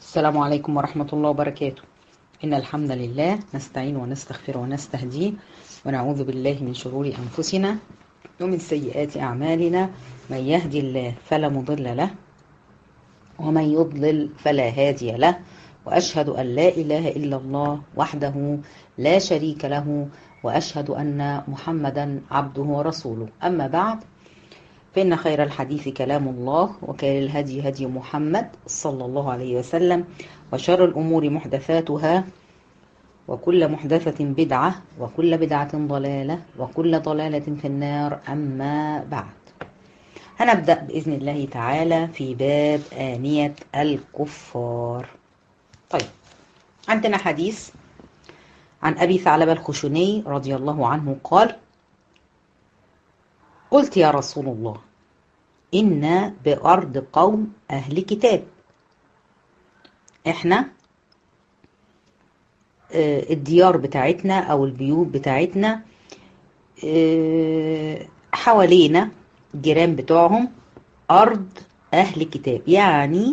السلام عليكم ورحمة الله وبركاته إن الحمد لله نستعين ونستغفر ونستهديه ونعوذ بالله من شرور أنفسنا ومن سيئات أعمالنا من يهدي الله فلا مضل له ومن يضلل فلا هادي له وأشهد أن لا إله إلا الله وحده لا شريك له وأشهد أن محمدا عبده ورسوله أما بعد فإن خير الحديث كلام الله وخير الهدي هدي محمد صلى الله عليه وسلم وشر الأمور محدثاتها وكل محدثة بدعة وكل بدعة ضلالة وكل ضلالة في النار أما بعد هنبدأ بإذن الله تعالى في باب آنية الكفار طيب عندنا حديث عن أبي ثعلبة الخشني رضي الله عنه قال قلت يا رسول الله إن بأرض قوم أهل كتاب إحنا الديار بتاعتنا أو البيوت بتاعتنا حوالينا الجيران بتوعهم أرض أهل كتاب يعني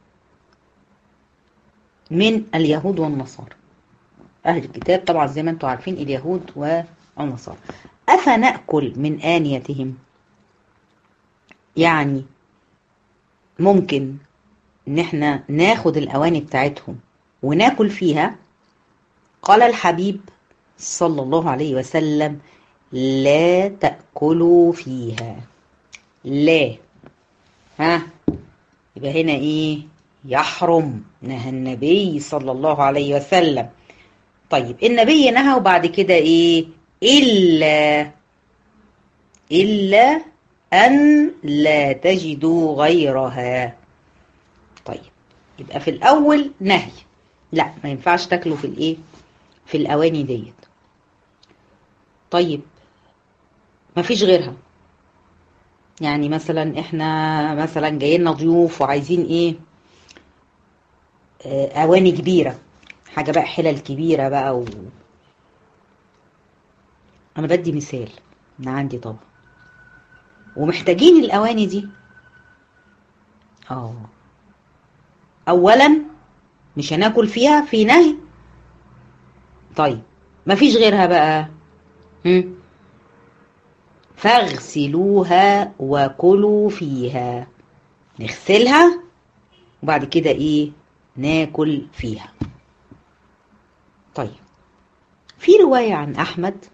من اليهود والنصارى أهل الكتاب طبعا زي ما انتم عارفين اليهود والنصارى أفنأكل من آنيتهم يعني ممكن ان احنا ناخد الأواني بتاعتهم وناكل فيها قال الحبيب صلى الله عليه وسلم لا تأكلوا فيها لا ها يبقى هنا ايه يحرم نهى النبي صلى الله عليه وسلم طيب النبي نهى وبعد كده ايه إلا إلا أن لا تجدوا غيرها طيب يبقى في الأول نهي لا ما ينفعش تاكلوا في الإيه في الأواني ديت طيب ما فيش غيرها يعني مثلا احنا مثلا جايين ضيوف وعايزين ايه آه اواني كبيره حاجه بقى حلل كبيره بقى و... انا بدي مثال من عندي طبعا ومحتاجين الاواني دي اه اولا مش هناكل فيها في نهي طيب مفيش غيرها بقى هم؟ فاغسلوها وكلوا فيها نغسلها وبعد كده ايه ناكل فيها طيب في رواية عن أحمد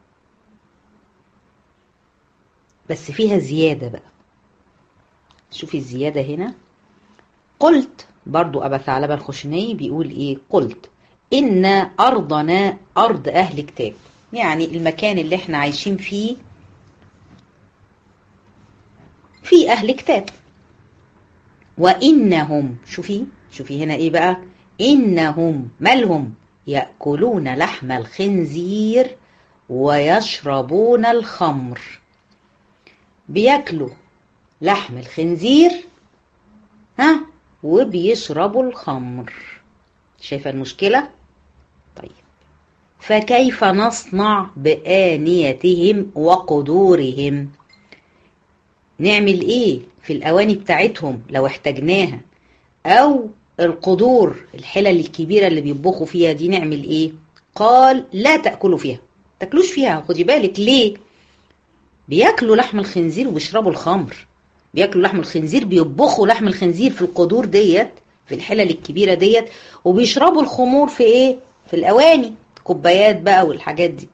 بس فيها زيادة بقى شوفي الزيادة هنا قلت برضو أبا ثعلبة الخشني بيقول إيه قلت إن أرضنا أرض أهل كتاب يعني المكان اللي احنا عايشين فيه في أهل كتاب وإنهم شوفي شوفي هنا إيه بقى إنهم مالهم يأكلون لحم الخنزير ويشربون الخمر بياكلوا لحم الخنزير ها وبيشربوا الخمر شايفة المشكلة؟ طيب فكيف نصنع بآنيتهم وقدورهم نعمل ايه في الأواني بتاعتهم لو احتاجناها أو القدور الحلل الكبيرة اللي بيطبخوا فيها دي نعمل ايه قال لا تأكلوا فيها تاكلوش فيها خدي بالك ليه بياكلوا لحم الخنزير وبيشربوا الخمر بياكلوا لحم الخنزير بيطبخوا لحم الخنزير في القدور ديت في الحلل الكبيرة ديت وبيشربوا الخمور في ايه في الأواني كوبايات بقى والحاجات دي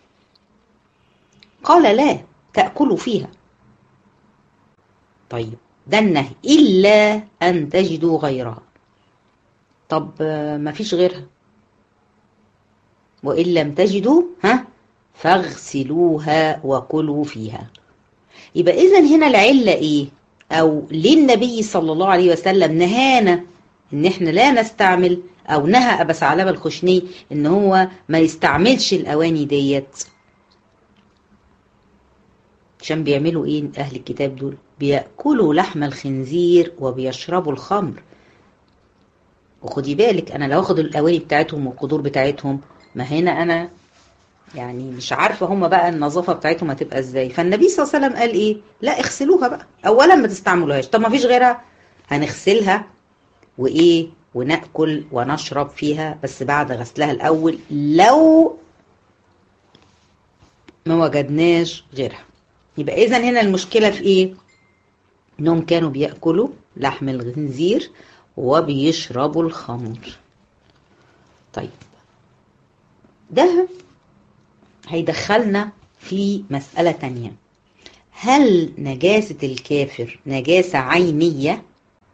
قال لا تأكلوا فيها طيب ده النهي إلا أن تجدوا غيرها طب ما فيش غيرها وإن لم تجدوا ها فاغسلوها وكلوا فيها يبقى إذا هنا العلة إيه أو ليه النبي صلى الله عليه وسلم نهانا إن إحنا لا نستعمل أو نهى أبا ثعلبة الخشني إن هو ما يستعملش الأواني ديت عشان بيعملوا إيه أهل الكتاب دول بيأكلوا لحم الخنزير وبيشربوا الخمر وخدي بالك انا لو اخد الاواني بتاعتهم والقدور بتاعتهم ما هنا انا يعني مش عارفه هم بقى النظافه بتاعتهم هتبقى ازاي فالنبي صلى الله عليه وسلم قال ايه لا اغسلوها بقى اولا ما تستعملوهاش طب ما فيش غيرها هنغسلها وايه ونأكل ونشرب فيها بس بعد غسلها الأول لو ما وجدناش غيرها يبقى إذا هنا المشكلة في إيه؟ إنهم كانوا بيأكلوا لحم الخنزير وبيشربوا الخمر طيب ده هيدخلنا في مسألة تانية هل نجاسة الكافر نجاسة عينية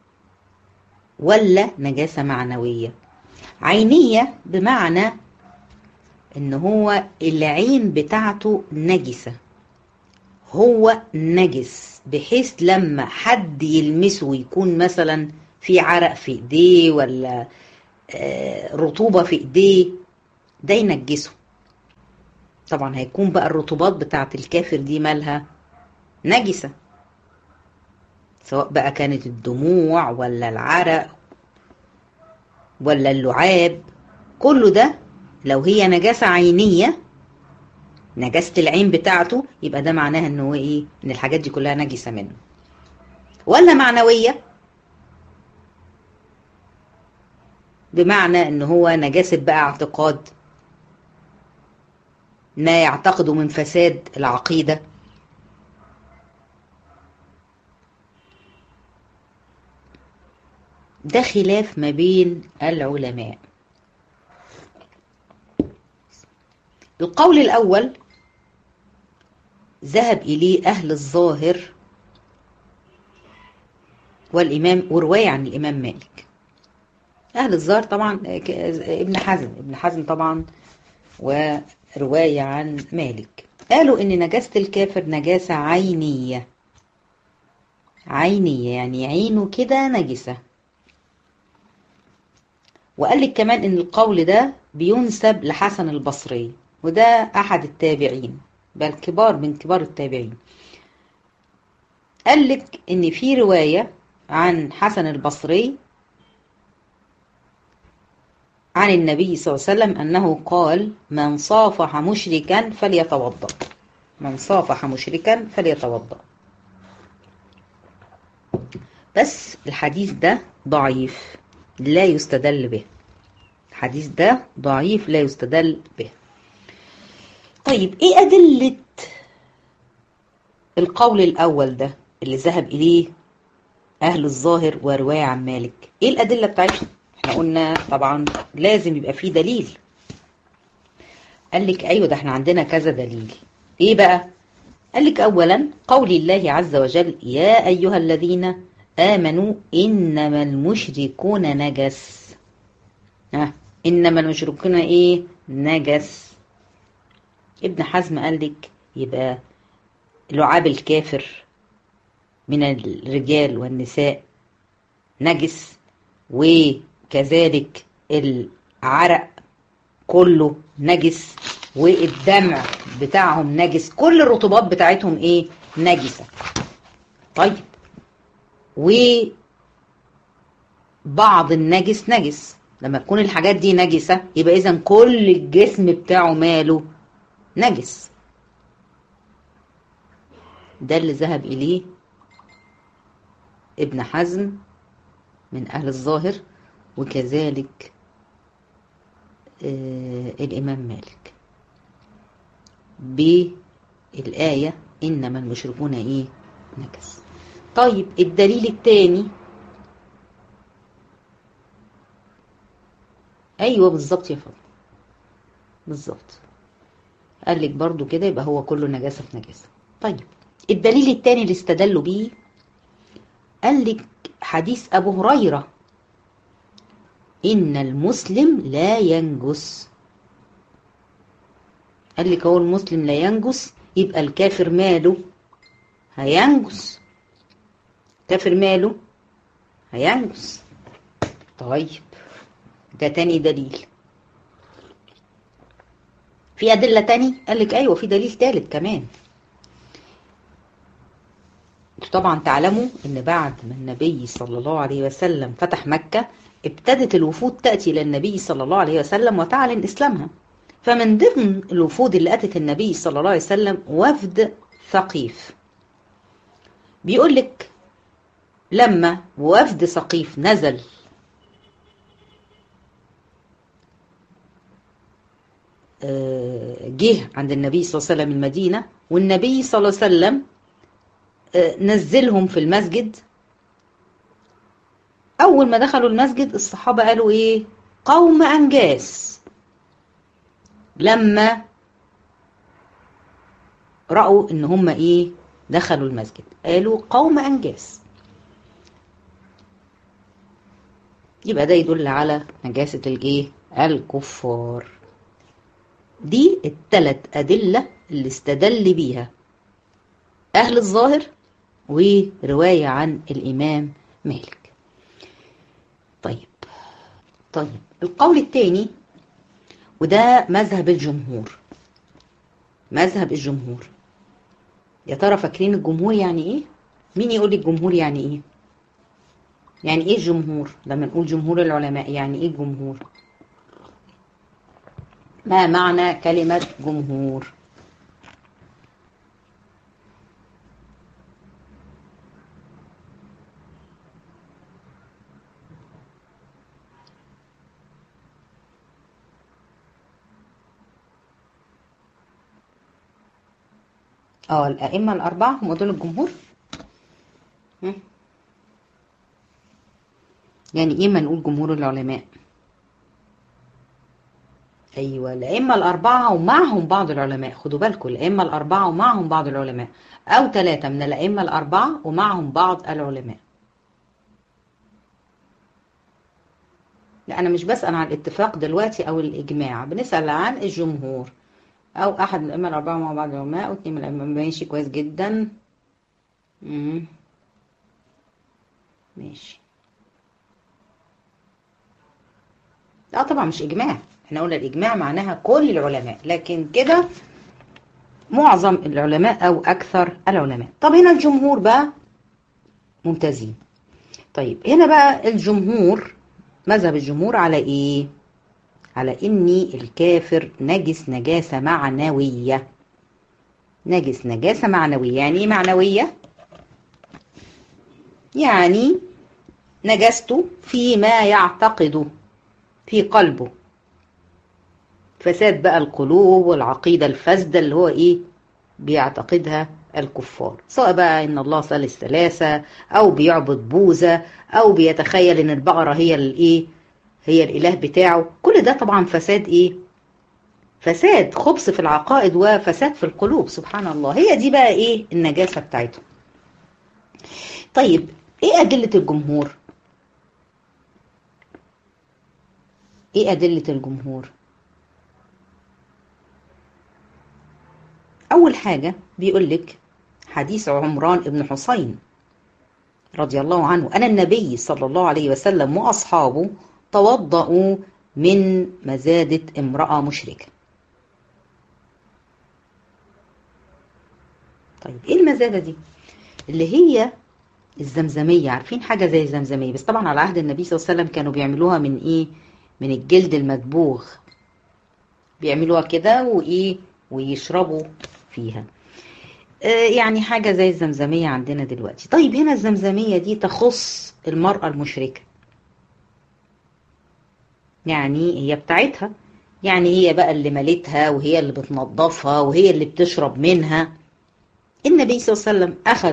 ولا نجاسة معنوية عينية بمعنى ان هو العين بتاعته نجسة هو نجس بحيث لما حد يلمسه ويكون مثلا في عرق في ايديه ولا رطوبة في ايديه ده ينجسه طبعا هيكون بقى الرطوبات بتاعت الكافر دي مالها نجسة سواء بقى كانت الدموع ولا العرق ولا اللعاب كله ده لو هي نجاسة عينية نجاسة العين بتاعته يبقى ده معناها ان هو ايه ان الحاجات دي كلها نجسة منه ولا معنوية بمعنى ان هو نجاسة بقى اعتقاد ما يعتقده من فساد العقيدة ده خلاف ما بين العلماء القول الأول ذهب إليه أهل الظاهر والإمام ورواية عن الإمام مالك أهل الظاهر طبعا ابن حزم ابن حزم طبعا ورواية عن مالك قالوا إن نجاسة الكافر نجاسة عينية عينية يعني عينه كده نجسة وقال لك كمان إن القول ده بينسب لحسن البصري وده أحد التابعين بل كبار من كبار التابعين قال لك إن في رواية عن حسن البصري عن النبي صلى الله عليه وسلم أنه قال من صافح مشركا فليتوضأ من صافح مشركا فليتوضأ بس الحديث ده ضعيف لا يستدل به الحديث ده ضعيف لا يستدل به طيب ايه أدلة القول الأول ده اللي ذهب إليه أهل الظاهر ورواية عن مالك ايه الأدلة بتاعتهم احنا قلنا طبعا لازم يبقى فيه دليل قال لك ايوه ده احنا عندنا كذا دليل ايه بقى قال لك اولا قول الله عز وجل يا ايها الذين امنوا انما المشركون نجس ها انما المشركون ايه نجس ابن حزم قال لك يبقى لعاب الكافر من الرجال والنساء نجس وكذلك العرق كله نجس والدمع بتاعهم نجس كل الرطوبات بتاعتهم ايه نجسة طيب وبعض النجس نجس لما تكون الحاجات دي نجسة يبقى اذا كل الجسم بتاعه ماله نجس ده اللي ذهب اليه ابن حزم من أهل الظاهر وكذلك آه الإمام مالك بالآية إنما المشركون إيه نجس طيب الدليل الثاني أيوة بالظبط يا فضل بالظبط قال لك برضو كده يبقى هو كله نجاسة في نجاسة طيب الدليل الثاني اللي استدلوا بيه قال لك حديث أبو هريرة إن المسلم لا ينجس قال لك هو المسلم لا ينجس يبقى الكافر ماله هينجس كافر ماله هينجس طيب ده تاني دليل في أدلة تاني قال لك أيوة في دليل تالت كمان طبعا تعلموا ان بعد ما النبي صلى الله عليه وسلم فتح مكة ابتدت الوفود تأتي للنبي صلى الله عليه وسلم وتعلن إسلامها فمن ضمن الوفود اللي أتت النبي صلى الله عليه وسلم وفد ثقيف بيقول لك لما وفد ثقيف نزل جه عند النبي صلى الله عليه وسلم المدينة والنبي صلى الله عليه وسلم نزلهم في المسجد أول ما دخلوا المسجد الصحابة قالوا إيه قوم أنجاس لما رأوا إن هم إيه دخلوا المسجد قالوا قوم أنجاس يبقى ده يدل على نجاسة الإيه الكفار دي التلات أدلة اللي استدل بيها أهل الظاهر ورواية عن الإمام مالك طيب طيب القول الثاني وده مذهب الجمهور مذهب الجمهور يا ترى فاكرين الجمهور يعني ايه مين يقول لي الجمهور يعني ايه يعني ايه الجمهور لما نقول جمهور العلماء يعني ايه الجمهور ما معنى كلمة جمهور اه الأئمة الأربعة هم دول الجمهور يعني ايه ما نقول جمهور العلماء ايوه الائمه الاربعه ومعهم بعض العلماء خدوا بالكم الائمه الاربعه ومعهم بعض العلماء او ثلاثه من الائمه الاربعه ومعهم بعض العلماء لا انا مش بسال عن الاتفاق دلوقتي او الاجماع بنسال عن الجمهور او احد الائمه الاربعه مع بعض العلماء واثنين من الائمه ماشي كويس جدا امم ماشي لا طبعا مش اجماع احنا قلنا الاجماع معناها كل العلماء لكن كده معظم العلماء او اكثر العلماء طب هنا الجمهور بقى ممتازين طيب هنا بقى الجمهور مذهب الجمهور على ايه على اني الكافر نجس نجاسه معنويه نجس نجاسه معنويه يعني ايه معنويه يعني نجسته فيما يعتقده في قلبه فساد بقى القلوب والعقيدة الفاسدة اللي هو ايه بيعتقدها الكفار سواء بقى ان الله ثالث ثلاثة او بيعبد بوذا او بيتخيل ان البقرة هي الايه هي الاله بتاعه كل ده طبعا فساد ايه فساد خبث في العقائد وفساد في القلوب سبحان الله هي دي بقى ايه النجاسة بتاعته طيب ايه ادلة الجمهور ايه ادلة الجمهور اول حاجة بيقول لك حديث عمران ابن حسين رضي الله عنه أن النبي صلى الله عليه وسلم وأصحابه توضأوا من مزادة امرأة مشركة طيب ايه المزادة دي اللي هي الزمزمية عارفين حاجة زي الزمزمية بس طبعا على عهد النبي صلى الله عليه وسلم كانوا بيعملوها من ايه من الجلد المدبوغ بيعملوها كده وايه ويشربوا فيها آه يعني حاجة زي الزمزمية عندنا دلوقتي طيب هنا الزمزمية دي تخص المرأة المشركة يعني هي بتاعتها يعني هي بقى اللي ملتها وهي اللي بتنظفها وهي اللي بتشرب منها النبي صلى الله عليه وسلم أخذ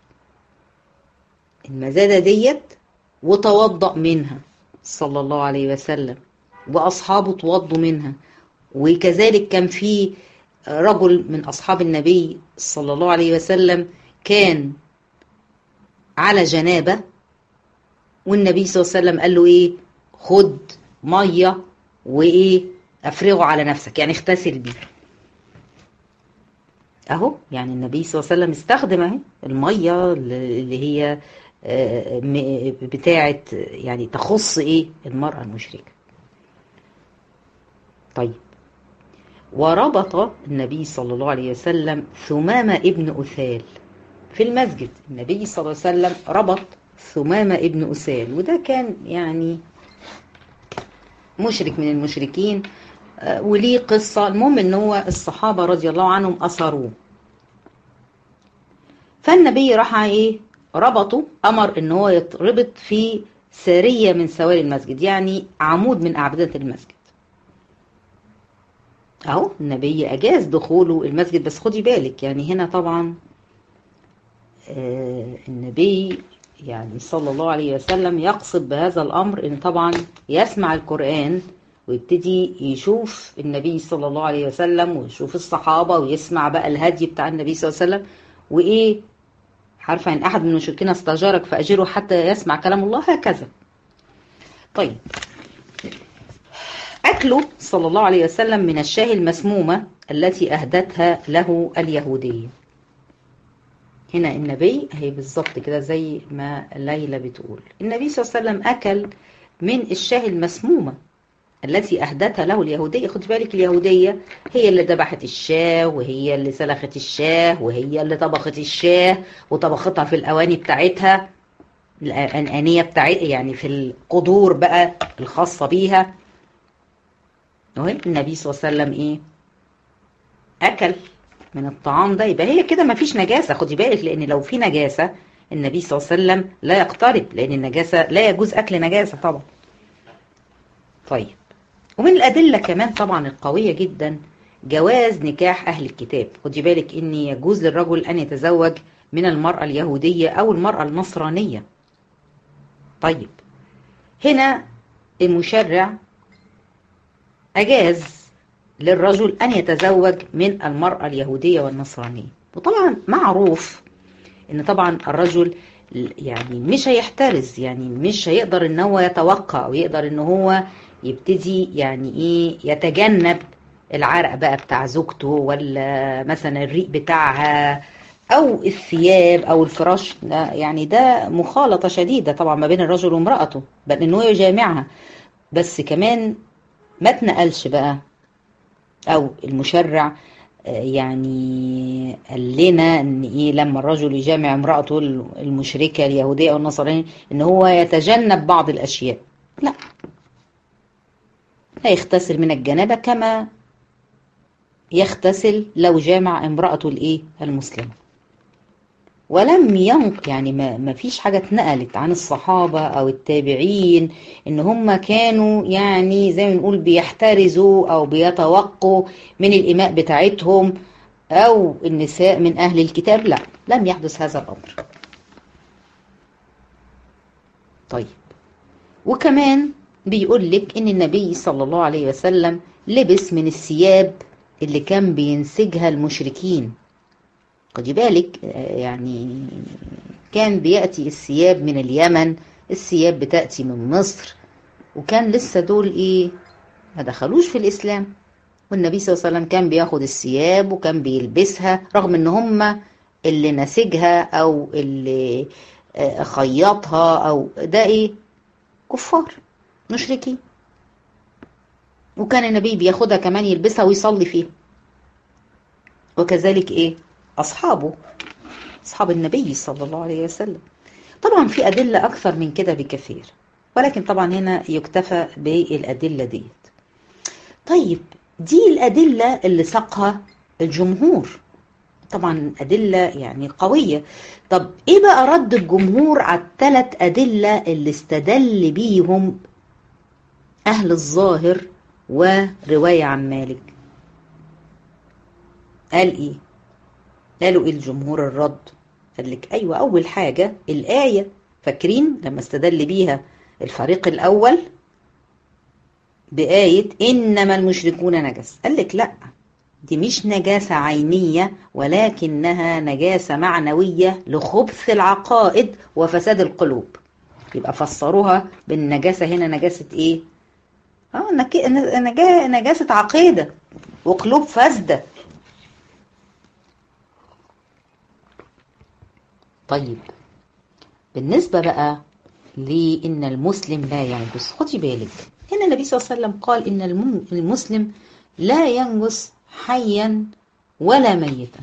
المزادة ديت وتوضأ منها صلى الله عليه وسلم وأصحابه توضوا منها وكذلك كان في رجل من أصحاب النبي صلى الله عليه وسلم كان على جنابة والنبي صلى الله عليه وسلم قال له إيه خد مية وإيه أفرغه على نفسك يعني اغتسل بيه أهو يعني النبي صلى الله عليه وسلم استخدم اهي المية اللي هي بتاعة يعني تخص إيه المرأة المشركة طيب وربط النبي صلى الله عليه وسلم ثمامة ابن أثال في المسجد النبي صلى الله عليه وسلم ربط ثمامة ابن أثال وده كان يعني مشرك من المشركين وليه قصة المهم ان هو الصحابة رضي الله عنهم أثروه فالنبي راح ايه ربطه أمر ان هو يتربط في سارية من سواري المسجد يعني عمود من أعمدة المسجد اهو النبي اجاز دخوله المسجد بس خدي بالك يعني هنا طبعا آه النبي يعني صلى الله عليه وسلم يقصد بهذا الامر ان طبعا يسمع القران ويبتدي يشوف النبي صلى الله عليه وسلم ويشوف الصحابه ويسمع بقى الهدي بتاع النبي صلى الله عليه وسلم وايه عارفه ان احد من المشركين استاجرك فاجره حتى يسمع كلام الله هكذا طيب أكله صلى الله عليه وسلم من الشاه المسمومة التي أهدتها له اليهودية هنا النبي هي بالظبط كده زي ما ليلى بتقول النبي صلى الله عليه وسلم أكل من الشاه المسمومة التي أهدتها له اليهودية خد بالك اليهودية هي اللي ذبحت الشاه وهي اللي سلخت الشاه وهي اللي طبخت الشاه وطبختها في الأواني بتاعتها الأنانية بتاعتها يعني في القدور بقى الخاصة بيها المهم النبي صلى الله عليه وسلم ايه اكل من الطعام ده يبقى هي كده ما فيش نجاسه خدي بالك لان لو في نجاسه النبي صلى الله عليه وسلم لا يقترب لان النجاسه لا يجوز اكل نجاسه طبعا طيب ومن الادله كمان طبعا القويه جدا جواز نكاح اهل الكتاب خدي بالك ان يجوز للرجل ان يتزوج من المراه اليهوديه او المراه النصرانيه طيب هنا المشرع أجاز للرجل أن يتزوج من المرأة اليهودية والنصرانية وطبعا معروف أن طبعا الرجل يعني مش هيحترز يعني مش هيقدر ان هو يتوقع او يقدر ان هو يبتدي يعني ايه يتجنب العرق بقى بتاع زوجته ولا مثلا الريق بتاعها او الثياب او الفراش يعني ده مخالطه شديده طبعا ما بين الرجل وامراته بل انه يجامعها بس كمان ما اتنقلش بقى او المشرع يعني قال لنا ان ايه لما الرجل يجامع امرأته المشركة اليهودية او النصرانية ان هو يتجنب بعض الاشياء لا هيغتسل من الجنابة كما يغتسل لو جامع امرأته الايه المسلمة ولم ينق يعني ما, ما فيش حاجة اتنقلت عن الصحابة أو التابعين إن هم كانوا يعني زي ما نقول بيحترزوا أو بيتوقوا من الإماء بتاعتهم أو النساء من أهل الكتاب لا لم يحدث هذا الأمر طيب وكمان بيقول لك إن النبي صلى الله عليه وسلم لبس من الثياب اللي كان بينسجها المشركين خدي بالك يعني كان بيأتي الثياب من اليمن الثياب بتأتي من مصر وكان لسه دول ايه ما دخلوش في الإسلام والنبي صلى الله عليه وسلم كان بياخد الثياب وكان بيلبسها رغم ان هم اللي نسجها او اللي خيطها او ده ايه كفار مشركين وكان النبي بياخدها كمان يلبسها ويصلي فيها وكذلك ايه أصحابه أصحاب النبي صلى الله عليه وسلم طبعا في أدلة أكثر من كده بكثير ولكن طبعا هنا يكتفى بالأدلة ديت طيب دي الأدلة اللي ساقها الجمهور طبعا أدلة يعني قوية طب إيه بقى رد الجمهور على الثلاث أدلة اللي استدل بيهم أهل الظاهر ورواية عن مالك قال إيه قالوا ايه الجمهور الرد قال لك ايوه اول حاجه الايه فاكرين لما استدل بيها الفريق الاول بايه انما المشركون نجس قال لك لا دي مش نجاسه عينيه ولكنها نجاسه معنويه لخبث العقائد وفساد القلوب يبقى فسروها بالنجاسه هنا نجاسه ايه اه نجاسه عقيده وقلوب فاسده طيب بالنسبة بقى لإن المسلم لا ينجس خدي بالك هنا النبي صلى الله عليه وسلم قال إن المسلم لا ينجس حيا ولا ميتا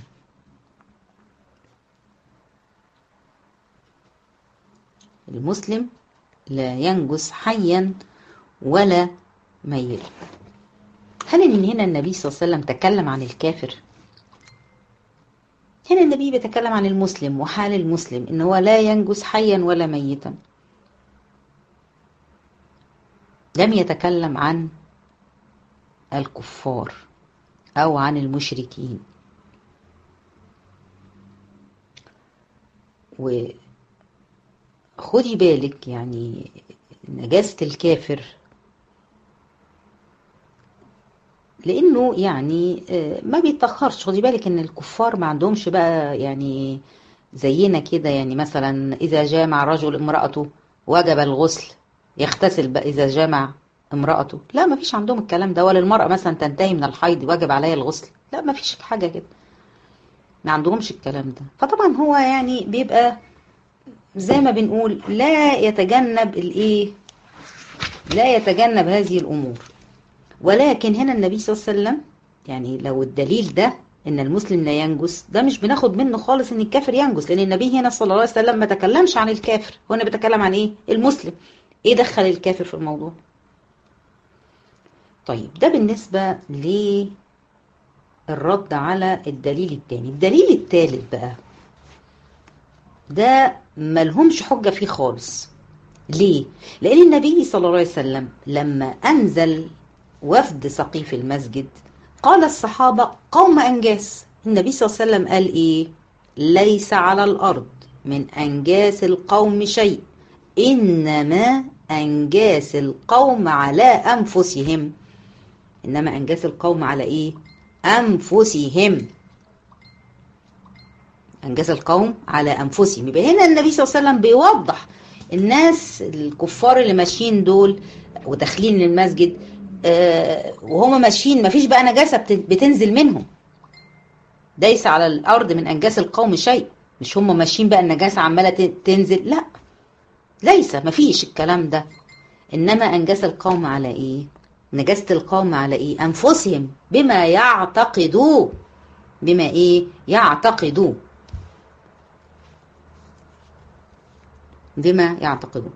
المسلم لا ينجس حيا ولا ميتا هل إن هنا النبي صلى الله عليه وسلم تكلم عن الكافر هنا النبي بيتكلم عن المسلم وحال المسلم ان هو لا ينجس حيا ولا ميتا لم يتكلم عن الكفار أو عن المشركين وخدي بالك يعني نجاسة الكافر لانه يعني ما بيتاخرش خدي بالك ان الكفار ما عندهمش بقى يعني زينا كده يعني مثلا اذا جامع رجل امراته وجب الغسل يغتسل بقى اذا جامع امراته لا ما فيش عندهم الكلام ده ولا المراه مثلا تنتهي من الحيض واجب عليها الغسل لا ما فيش حاجه كده ما عندهمش الكلام ده فطبعا هو يعني بيبقى زي ما بنقول لا يتجنب الايه لا يتجنب هذه الامور ولكن هنا النبي صلى الله عليه وسلم يعني لو الدليل ده ان المسلم لا ينجس ده مش بناخد منه خالص ان الكافر ينجس لان النبي هنا صلى الله عليه وسلم ما تكلمش عن الكافر هو هنا بيتكلم عن ايه المسلم ايه دخل الكافر في الموضوع طيب ده بالنسبة للرد على الدليل الثاني الدليل الثالث بقى ده ملهمش حجة فيه خالص ليه؟ لأن النبي صلى الله عليه وسلم لما أنزل وفد سقيف المسجد قال الصحابة قوم أنجاس النبي صلى الله عليه وسلم قال إيه ليس على الأرض من أنجاس القوم شيء إنما أنجاس القوم على أنفسهم إنما أنجاس القوم على إيه أنفسهم أنجاز القوم على أنفسهم يبقى هنا النبي صلى الله عليه وسلم بيوضح الناس الكفار اللي ماشيين دول وداخلين للمسجد آه وهم ماشيين مفيش بقى نجاسة بتنزل منهم ليس على الأرض من أنجاس القوم شيء مش هم ماشيين بقى النجاسة عمالة تنزل لا ليس مفيش الكلام ده إنما أنجاس القوم على إيه نجاسة القوم على إيه أنفسهم بما يعتقدوا بما إيه يعتقدوا بما يعتقدوا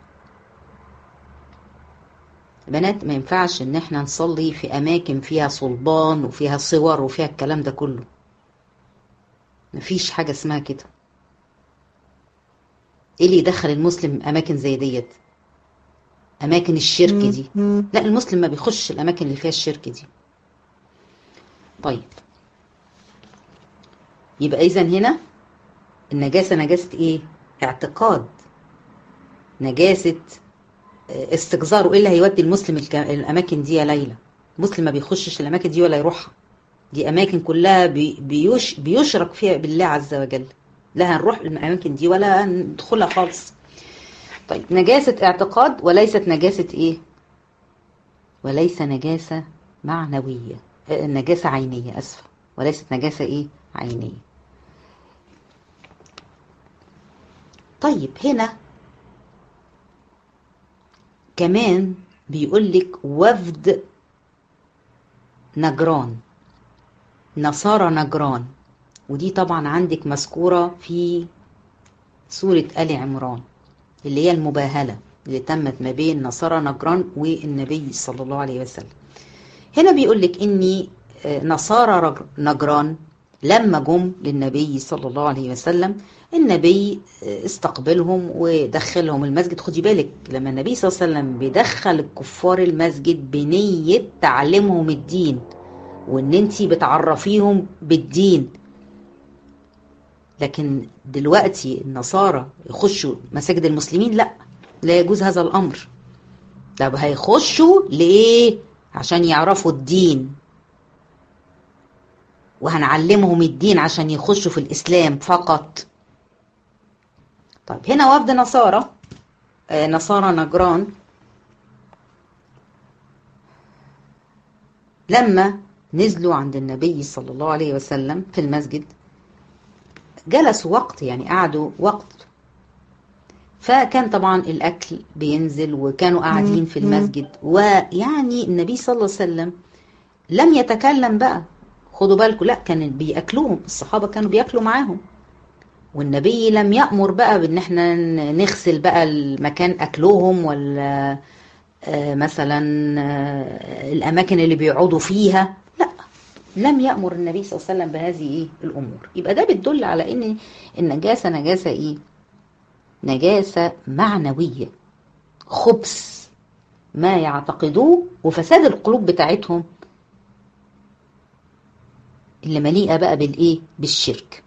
بنات ما ينفعش ان احنا نصلي في اماكن فيها صلبان وفيها صور وفيها الكلام ده كله مفيش حاجة اسمها كده ايه اللي يدخل المسلم اماكن زي ديت اماكن الشرك دي لا المسلم ما بيخش الاماكن اللي فيها الشرك دي طيب يبقى اذا هنا النجاسة نجاسة ايه اعتقاد نجاسة استجزار وايه اللي هيودي المسلم الاماكن دي يا ليلى المسلم ما بيخشش الاماكن دي ولا يروحها دي اماكن كلها بي بيش بيشرك فيها بالله عز وجل لا هنروح الاماكن دي ولا ندخلها خالص طيب نجاسة اعتقاد وليست نجاسة ايه وليس نجاسة معنوية نجاسة عينية اسفة وليست نجاسة ايه عينية طيب هنا كمان بيقول لك وفد نجران نصارى نجران ودي طبعا عندك مذكورة في سورة آل عمران اللي هي المباهلة اللي تمت ما بين نصارى نجران والنبي صلى الله عليه وسلم هنا بيقول لك إني نصارى نجران لما جم للنبي صلى الله عليه وسلم النبي استقبلهم ودخلهم المسجد خدي بالك لما النبي صلى الله عليه وسلم بيدخل الكفار المسجد بنية تعلمهم الدين وان انت بتعرفيهم بالدين لكن دلوقتي النصارى يخشوا مساجد المسلمين لا لا يجوز هذا الامر طب هيخشوا ليه عشان يعرفوا الدين وهنعلمهم الدين عشان يخشوا في الإسلام فقط طيب هنا وفد نصارى آه نصارى نجران لما نزلوا عند النبي صلى الله عليه وسلم في المسجد جلسوا وقت يعني قعدوا وقت فكان طبعا الأكل بينزل وكانوا قاعدين في المسجد ويعني النبي صلى الله عليه وسلم لم يتكلم بقى خدوا بالكم لا كان بياكلوهم الصحابه كانوا بياكلوا معاهم والنبي لم يأمر بقى بان احنا نغسل بقى المكان اكلهم ولا مثلا الاماكن اللي بيقعدوا فيها لا لم يأمر النبي صلى الله عليه وسلم بهذه ايه الامور يبقى ده بتدل على ان النجاسه نجاسه ايه نجاسه معنويه خبث ما يعتقدوه وفساد القلوب بتاعتهم اللي مليئة بقى بالإيه بالشرك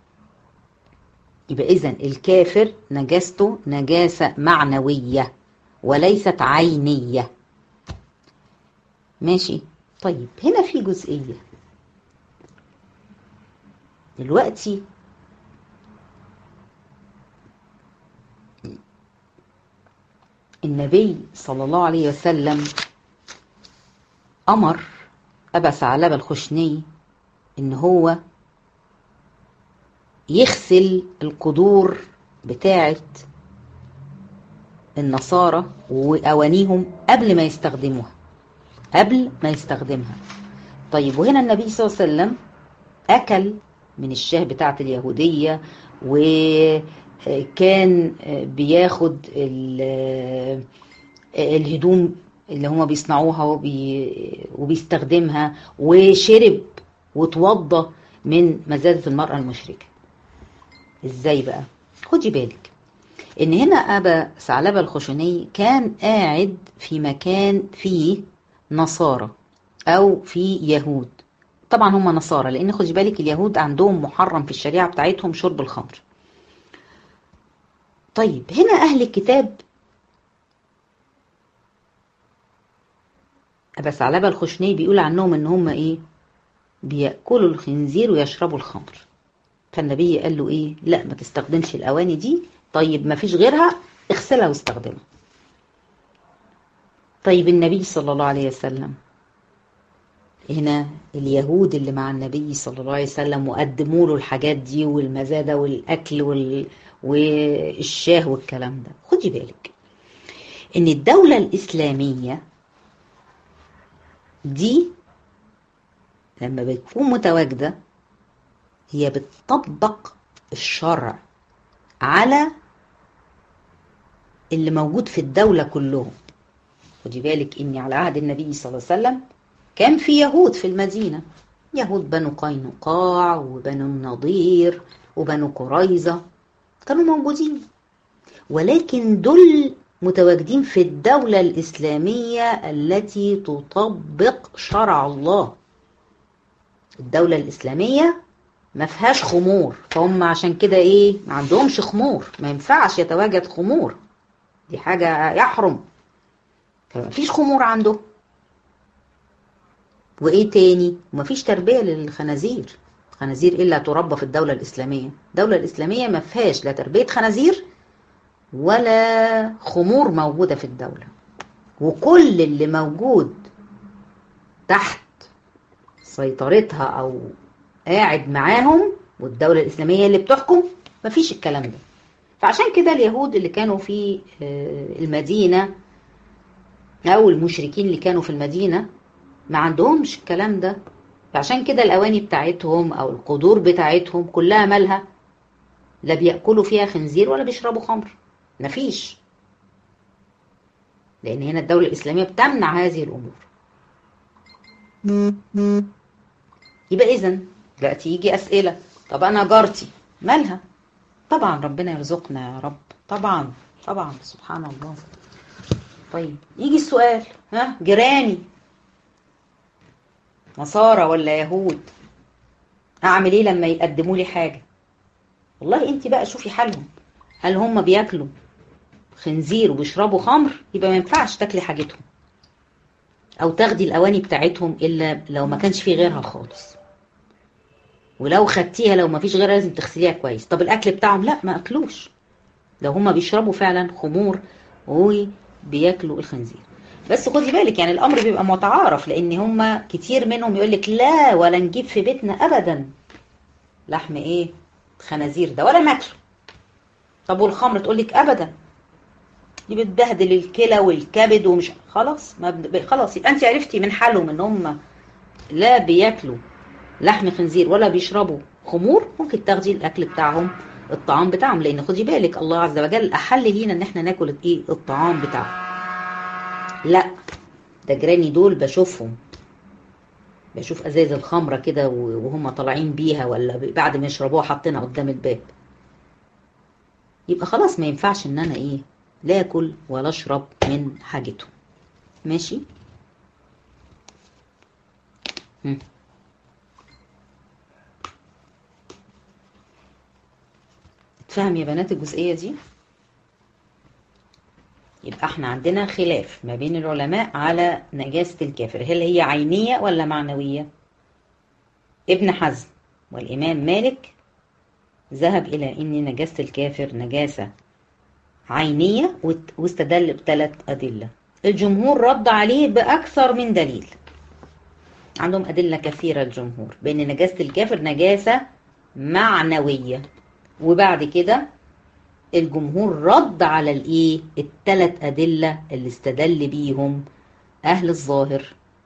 يبقى إذا الكافر نجاسته نجاسة معنوية وليست عينية ماشي طيب هنا في جزئية دلوقتي النبي صلى الله عليه وسلم أمر أبا ثعلبة الخشني إن هو يغسل القدور بتاعة النصارى وأوانيهم قبل ما يستخدموها قبل ما يستخدمها طيب وهنا النبي صلى الله عليه وسلم أكل من الشاه بتاعة اليهودية وكان بياخد الهدوم اللي هما بيصنعوها وبي وبيستخدمها وشرب وتوضى من مزازة المرأة المشركة ازاي بقى خدي بالك ان هنا ابا ثعلبة الخشني كان قاعد في مكان فيه نصارى او في يهود طبعا هم نصارى لان خدي بالك اليهود عندهم محرم في الشريعة بتاعتهم شرب الخمر طيب هنا اهل الكتاب ابا ثعلبة الخشني بيقول عنهم ان هم ايه بياكلوا الخنزير ويشربوا الخمر فالنبي قال له ايه لا ما تستخدمش الاواني دي طيب ما فيش غيرها اغسلها واستخدمها طيب النبي صلى الله عليه وسلم هنا اليهود اللي مع النبي صلى الله عليه وسلم وقدموا له الحاجات دي والمزادة والأكل وال... والشاه والكلام ده خدي بالك إن الدولة الإسلامية دي لما بتكون متواجدة هي بتطبق الشرع على اللي موجود في الدولة كلهم خدي بالك إني على عهد النبي صلى الله عليه وسلم كان في يهود في المدينة يهود بنو قينقاع وبنو النضير وبنو قريظة كانوا موجودين ولكن دول متواجدين في الدولة الإسلامية التي تطبق شرع الله الدولة الإسلامية ما فيهاش خمور فهم عشان كده ايه ما عندهمش خمور ما ينفعش يتواجد خمور دي حاجة يحرم فما فيش خمور عنده وايه تاني ما فيش تربية للخنازير خنازير الا تربى في الدولة الاسلامية الدولة الاسلامية ما فيهاش لا تربية خنازير ولا خمور موجودة في الدولة وكل اللي موجود تحت سيطرتها او قاعد معاهم والدولة الإسلامية اللي بتحكم مفيش الكلام ده فعشان كده اليهود اللي كانوا في المدينة أو المشركين اللي كانوا في المدينة ما عندهمش الكلام ده فعشان كده الأواني بتاعتهم أو القدور بتاعتهم كلها مالها لا بيأكلوا فيها خنزير ولا بيشربوا خمر مفيش لأن هنا الدولة الإسلامية بتمنع هذه الأمور يبقى إذن دلوقتي يجي أسئلة طب أنا جارتي مالها طبعا ربنا يرزقنا يا رب طبعا طبعا سبحان الله طيب يجي السؤال ها جيراني نصارى ولا يهود اعمل ايه لما يقدموا لي حاجه والله انت بقى شوفي حالهم هل هم بياكلوا خنزير وبيشربوا خمر يبقى ما ينفعش تاكلي حاجتهم او تاخدي الاواني بتاعتهم الا لو ما كانش في غيرها خالص ولو خدتيها لو ما فيش غيرها لازم تغسليها كويس طب الاكل بتاعهم لا ما اكلوش لو هما بيشربوا فعلا خمور وبياكلوا الخنزير بس خدي بالك يعني الامر بيبقى متعارف لان هما كتير منهم يقول لك لا ولا نجيب في بيتنا ابدا لحم ايه خنازير ده ولا ناكله طب والخمر تقول لك ابدا دي بتبهدل الكلى والكبد ومش خلاص ما ب... خلاص يبقى انت عرفتي من حالهم ان هم لا بياكلوا لحم خنزير ولا بيشربوا خمور ممكن تاخدي الاكل بتاعهم الطعام بتاعهم لان خدي بالك الله عز وجل احل لينا ان احنا ناكل ايه الطعام بتاعهم لا ده جيراني دول بشوفهم بشوف ازاز الخمره كده وهم طالعين بيها ولا بعد ما يشربوها حاطينها قدام الباب يبقى خلاص ما ينفعش ان انا ايه لا اكل ولا اشرب من حاجتهم ماشي هم. تفهم يا بنات الجزئية دي يبقى احنا عندنا خلاف ما بين العلماء على نجاسة الكافر هل هي عينية ولا معنوية ابن حزم والإمام مالك ذهب إلى أن نجاسة الكافر نجاسة عينية واستدل بثلاث أدلة الجمهور رد عليه بأكثر من دليل عندهم أدلة كثيرة الجمهور بأن نجاسة الكافر نجاسة معنوية وبعد كده الجمهور رد على الايه الثلاث ادله اللي استدل بيهم اهل الظاهر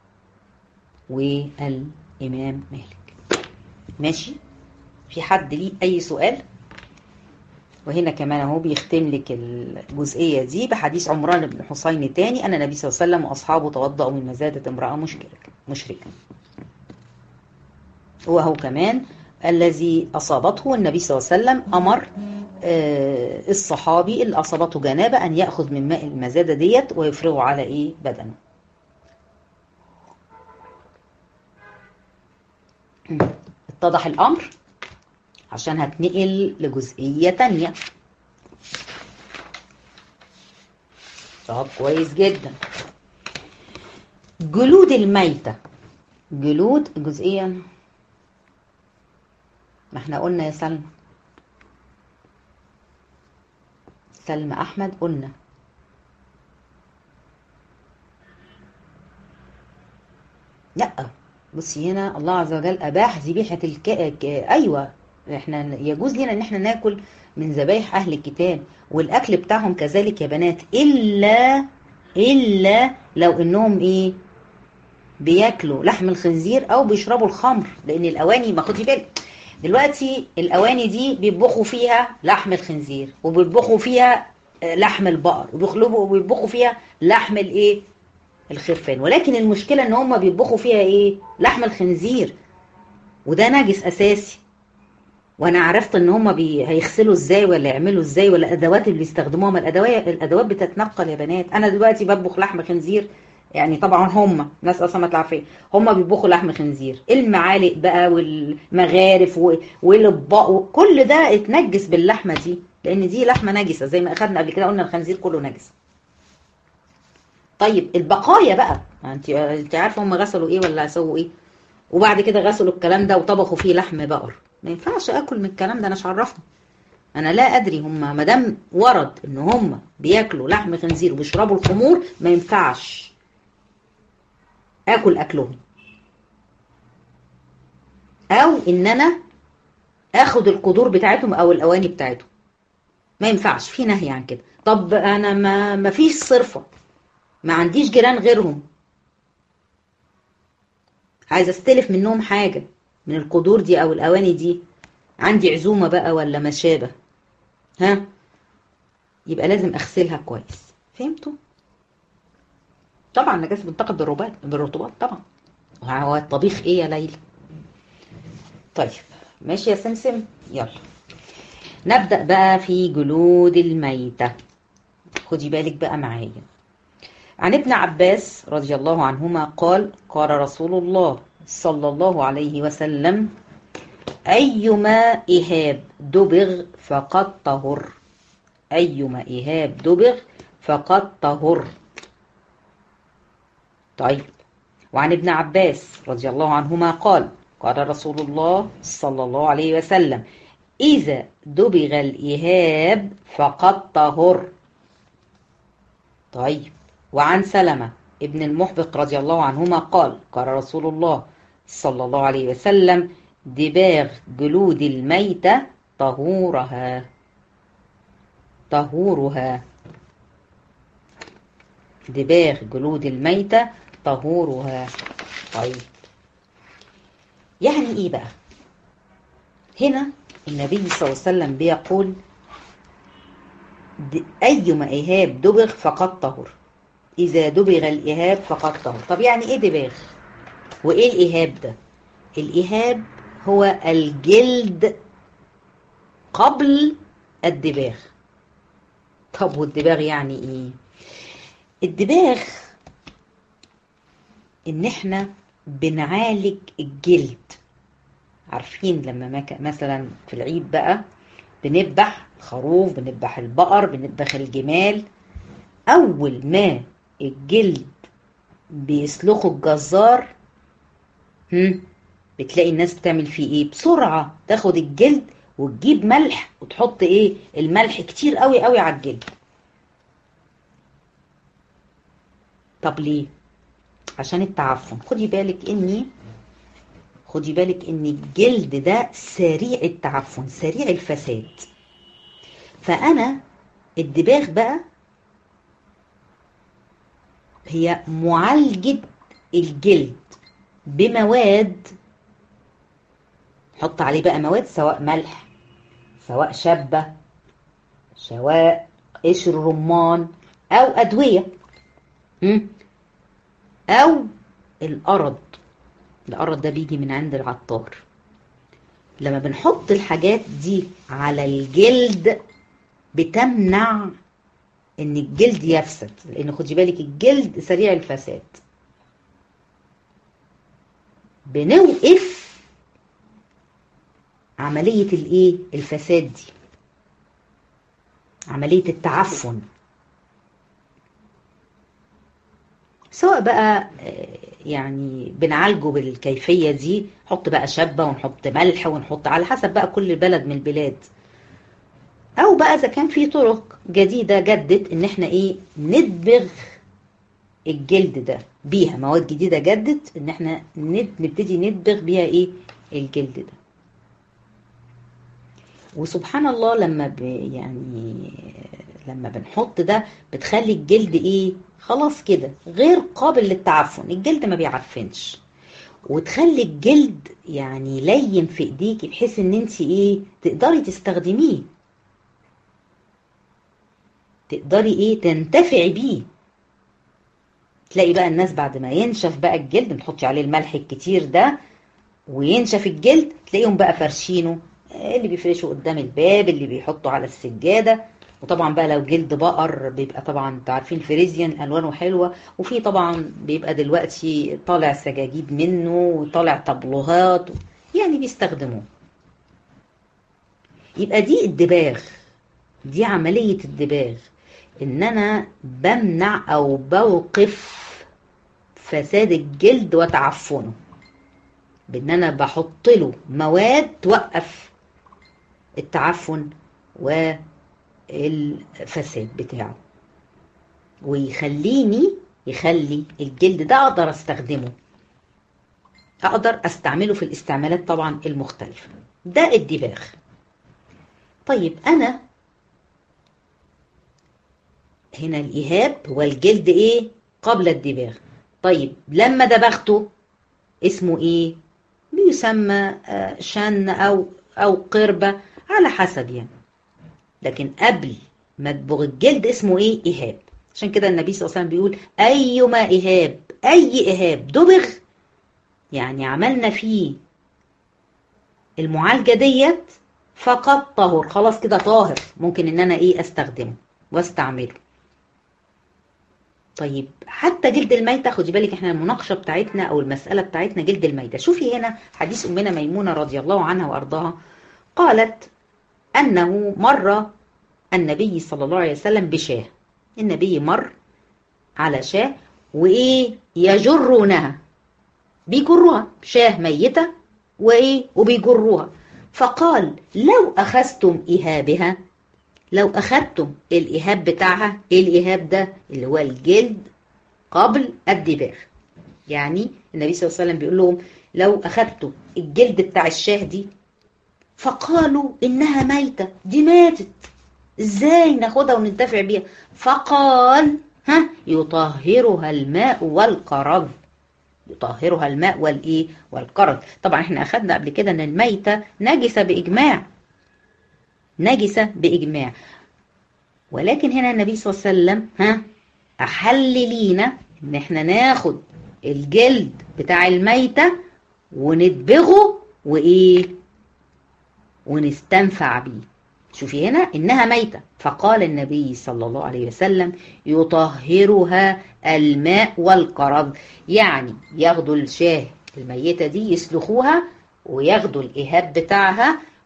والامام مالك ماشي في حد ليه اي سؤال وهنا كمان اهو بيختم لك الجزئيه دي بحديث عمران بن حسين تاني ان النبي صلى الله عليه وسلم واصحابه توضأوا من مزاده امراه مشركه مشركه وهو كمان الذي اصابته النبي صلى الله عليه وسلم امر الصحابي اللي اصابته جنابه ان ياخذ من ماء المزاده ديت ويفرغه على ايه بدنه اتضح الامر عشان هتنقل لجزئيه تانية طب كويس جدا جلود الميته جلود جزئيه ما احنا قلنا يا سلمى سلمى احمد قلنا لا بصي هنا الله عز وجل اباح ذبيحه الك... ك... ايوه احنا يجوز لنا ان احنا ناكل من ذبايح اهل الكتاب والاكل بتاعهم كذلك يا بنات الا الا لو انهم ايه بياكلوا لحم الخنزير او بيشربوا الخمر لان الاواني ما خدي بالك دلوقتي الاواني دي بيطبخوا فيها لحم الخنزير وبيطبخوا فيها لحم البقر وبيخلبوا وبيطبخوا فيها لحم الايه الخرفان ولكن المشكله ان هم بيطبخوا فيها ايه لحم الخنزير وده نجس اساسي وانا عرفت ان هم بي... هيغسلوا ازاي ولا يعملوا ازاي ولا الادوات اللي بيستخدموها ما الادوات الادوات بتتنقل يا بنات انا دلوقتي بطبخ لحم خنزير يعني طبعا هم ناس اصلا العافيه هم بيطبخوا لحم خنزير المعالق بقى والمغارف والاطباق وكل ده اتنجس باللحمه دي لان دي لحمه نجسه زي ما اخدنا قبل كده قلنا الخنزير كله نجس طيب البقايا بقى انت انت عارفه هم غسلوا ايه ولا سووا ايه وبعد كده غسلوا الكلام ده وطبخوا فيه لحم بقر ما ينفعش اكل من الكلام ده انا مش عرفني انا لا ادري هم ما دام ورد ان هم بياكلوا لحم خنزير وبيشربوا الخمور ما ينفعش اكل اكلهم او ان انا اخد القدور بتاعتهم او الاواني بتاعتهم ما ينفعش في نهي عن كده طب انا ما ما فيش صرفه ما عنديش جيران غيرهم عايزه استلف منهم حاجه من القدور دي او الاواني دي عندي عزومه بقى ولا ما شابه ها يبقى لازم اغسلها كويس فهمتوا طبعا النجاسه بتنتقد بالرطوبات بالرطوبات طبعا هو الطبيخ ايه يا ليلى طيب ماشي يا سمسم يلا نبدا بقى في جلود الميته خدي بالك بقى معايا عن ابن عباس رضي الله عنهما قال قال رسول الله صلى الله عليه وسلم أيما إهاب دبغ فقد طهر أيما إهاب دبغ فقد طهر طيب وعن ابن عباس رضي الله عنهما قال قال رسول الله صلى الله عليه وسلم إذا دبغ الإهاب فقد طهر طيب وعن سلمة ابن المحبق رضي الله عنهما قال قال رسول الله صلى الله عليه وسلم دباغ جلود الميتة طهورها طهورها دباغ جلود الميتة طهورها طيب يعني ايه بقى هنا النبي صلى الله عليه وسلم بيقول أيما إهاب دبغ فقد طهر إذا دبغ الإهاب فقد طهر طب يعني إيه دباغ وإيه الإهاب ده الإهاب هو الجلد قبل الدباغ طب والدباغ يعني إيه الدباغ إن إحنا بنعالج الجلد عارفين لما مثلا في العيد بقى بنذبح الخروف بنذبح البقر بنذبح الجمال اول ما الجلد بيسلخه الجزار هم بتلاقي الناس بتعمل فيه ايه بسرعة تاخد الجلد وتجيب ملح وتحط ايه الملح كتير قوي قوي على الجلد طب ليه عشان التعفن خدي بالك اني خدي بالك ان الجلد ده سريع التعفن سريع الفساد فانا الدباغ بقى هي معالجة الجلد بمواد حط عليه بقى مواد سواء ملح سواء شبة سواء قشر رمان او ادوية او الارض الارض ده بيجي من عند العطار لما بنحط الحاجات دي على الجلد بتمنع ان الجلد يفسد لان خدي بالك الجلد سريع الفساد بنوقف عملية الايه الفساد دي عملية التعفن سواء بقى يعني بنعالجه بالكيفية دي نحط بقى شبة ونحط ملح ونحط على حسب بقى كل بلد من البلاد او بقى اذا كان في طرق جديدة جدت ان احنا ايه ندبغ الجلد ده بيها مواد جديدة جدت ان احنا نبتدي ندبغ بيها ايه الجلد ده وسبحان الله لما ب يعني لما بنحط ده بتخلي الجلد ايه خلاص كده غير قابل للتعفن الجلد ما بيعفنش وتخلي الجلد يعني لين في ايديكي بحيث ان انت ايه تقدري تستخدميه تقدري ايه تنتفعي بيه تلاقي بقى الناس بعد ما ينشف بقى الجلد بتحطي عليه الملح الكتير ده وينشف الجلد تلاقيهم بقى فرشينه اللي بيفرشوا قدام الباب اللي بيحطوا على السجادة وطبعا بقى لو جلد بقر بيبقى طبعا انتوا عارفين فريزيان الوانه حلوه وفي طبعا بيبقى دلوقتي طالع سجاجيد منه وطالع طبلوهات يعني بيستخدموه يبقى دي الدباغ دي عمليه الدباغ ان انا بمنع او بوقف فساد الجلد وتعفنه بان انا بحط له مواد توقف التعفن والفساد بتاعه ويخليني يخلي الجلد ده اقدر استخدمه اقدر استعمله في الاستعمالات طبعا المختلفة ده الدباغ طيب انا هنا الايهاب والجلد ايه قبل الدباغ طيب لما دبغته اسمه ايه بيسمى شن او او قربة على حسب يعني لكن قبل ما تبغ الجلد اسمه ايه ايهاب عشان كده النبي صلى الله عليه وسلم بيقول ايما ايهاب اي ايهاب دبغ يعني عملنا فيه المعالجه ديت فقط طهر خلاص كده طاهر ممكن ان انا ايه استخدمه واستعمله طيب حتى جلد الميتة خدي بالك احنا المناقشة بتاعتنا او المسألة بتاعتنا جلد الميتة شوفي هنا حديث امنا ميمونة رضي الله عنها وارضاها قالت انه مر النبي صلى الله عليه وسلم بشاه النبي مر على شاه وايه يجرونها بيجروها شاه ميتة وايه وبيجروها فقال لو اخذتم ايهابها لو أخدتم الإيهاب بتاعها إيه الإيهاب ده اللي هو الجلد قبل الدباغ يعني النبي صلى الله عليه وسلم بيقول لهم لو أخدتم الجلد بتاع الشاه دي فقالوا إنها ميتة دي ماتت إزاي ناخدها وننتفع بيها فقال ها يطهرها الماء والقرض يطهرها الماء والإيه والقرض طبعا احنا أخدنا قبل كده إن الميتة نجسة بإجماع نجسة بإجماع ولكن هنا النبي صلى الله عليه وسلم ها أحل لينا إن إحنا ناخد الجلد بتاع الميتة وندبغه وإيه ونستنفع بيه شوفي هنا إنها ميتة فقال النبي صلى الله عليه وسلم يطهرها الماء والقرض يعني ياخدوا الشاه الميتة دي يسلخوها وياخدوا الإيهاب بتاعها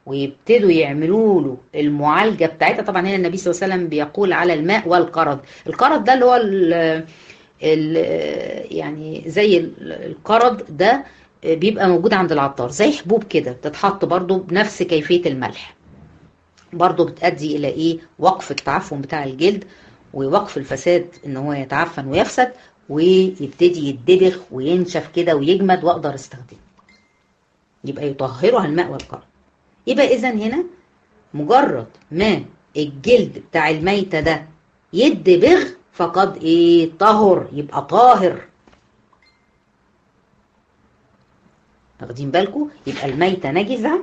ويبتدوا يعملوا له المعالجه بتاعتها طبعا هنا النبي صلى الله عليه وسلم بيقول على الماء والقرض القرض ده اللي هو ال ال يعني زي القرض ده بيبقى موجود عند العطار زي حبوب كده بتتحط برضو بنفس كيفيه الملح برضو بتؤدي الى ايه وقف التعفن بتاع الجلد ووقف الفساد ان هو يتعفن ويفسد ويبتدي يتدبغ وينشف كده ويجمد واقدر استخدمه يبقى يطهرها الماء والقرض يبقى اذا هنا مجرد ما الجلد بتاع الميتة ده يدبغ فقد ايه طهر يبقى طاهر واخدين بالكم يبقى الميتة نجزة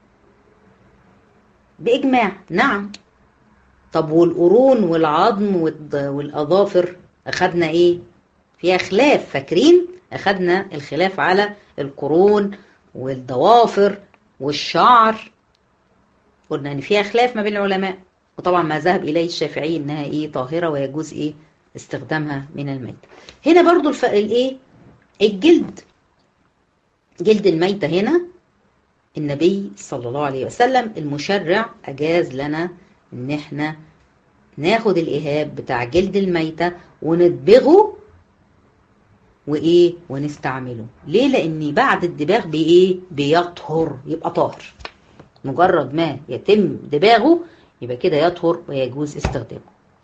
بإجماع نعم طب والقرون والعظم والأظافر أخدنا إيه فيها خلاف فاكرين أخدنا الخلاف على القرون والضوافر والشعر قلنا ان فيها خلاف ما بين العلماء وطبعا ما ذهب اليه الشافعي انها ايه طاهره ويجوز ايه استخدامها من الميت هنا برضو الف... الايه الجلد جلد الميتة هنا النبي صلى الله عليه وسلم المشرع أجاز لنا إن إحنا ناخد الإهاب بتاع جلد الميتة وندبغه وإيه ونستعمله ليه لأن بعد الدباغ بإيه بيطهر يبقى طاهر مجرد ما يتم دباغه يبقى كده يطهر ويجوز استخدامه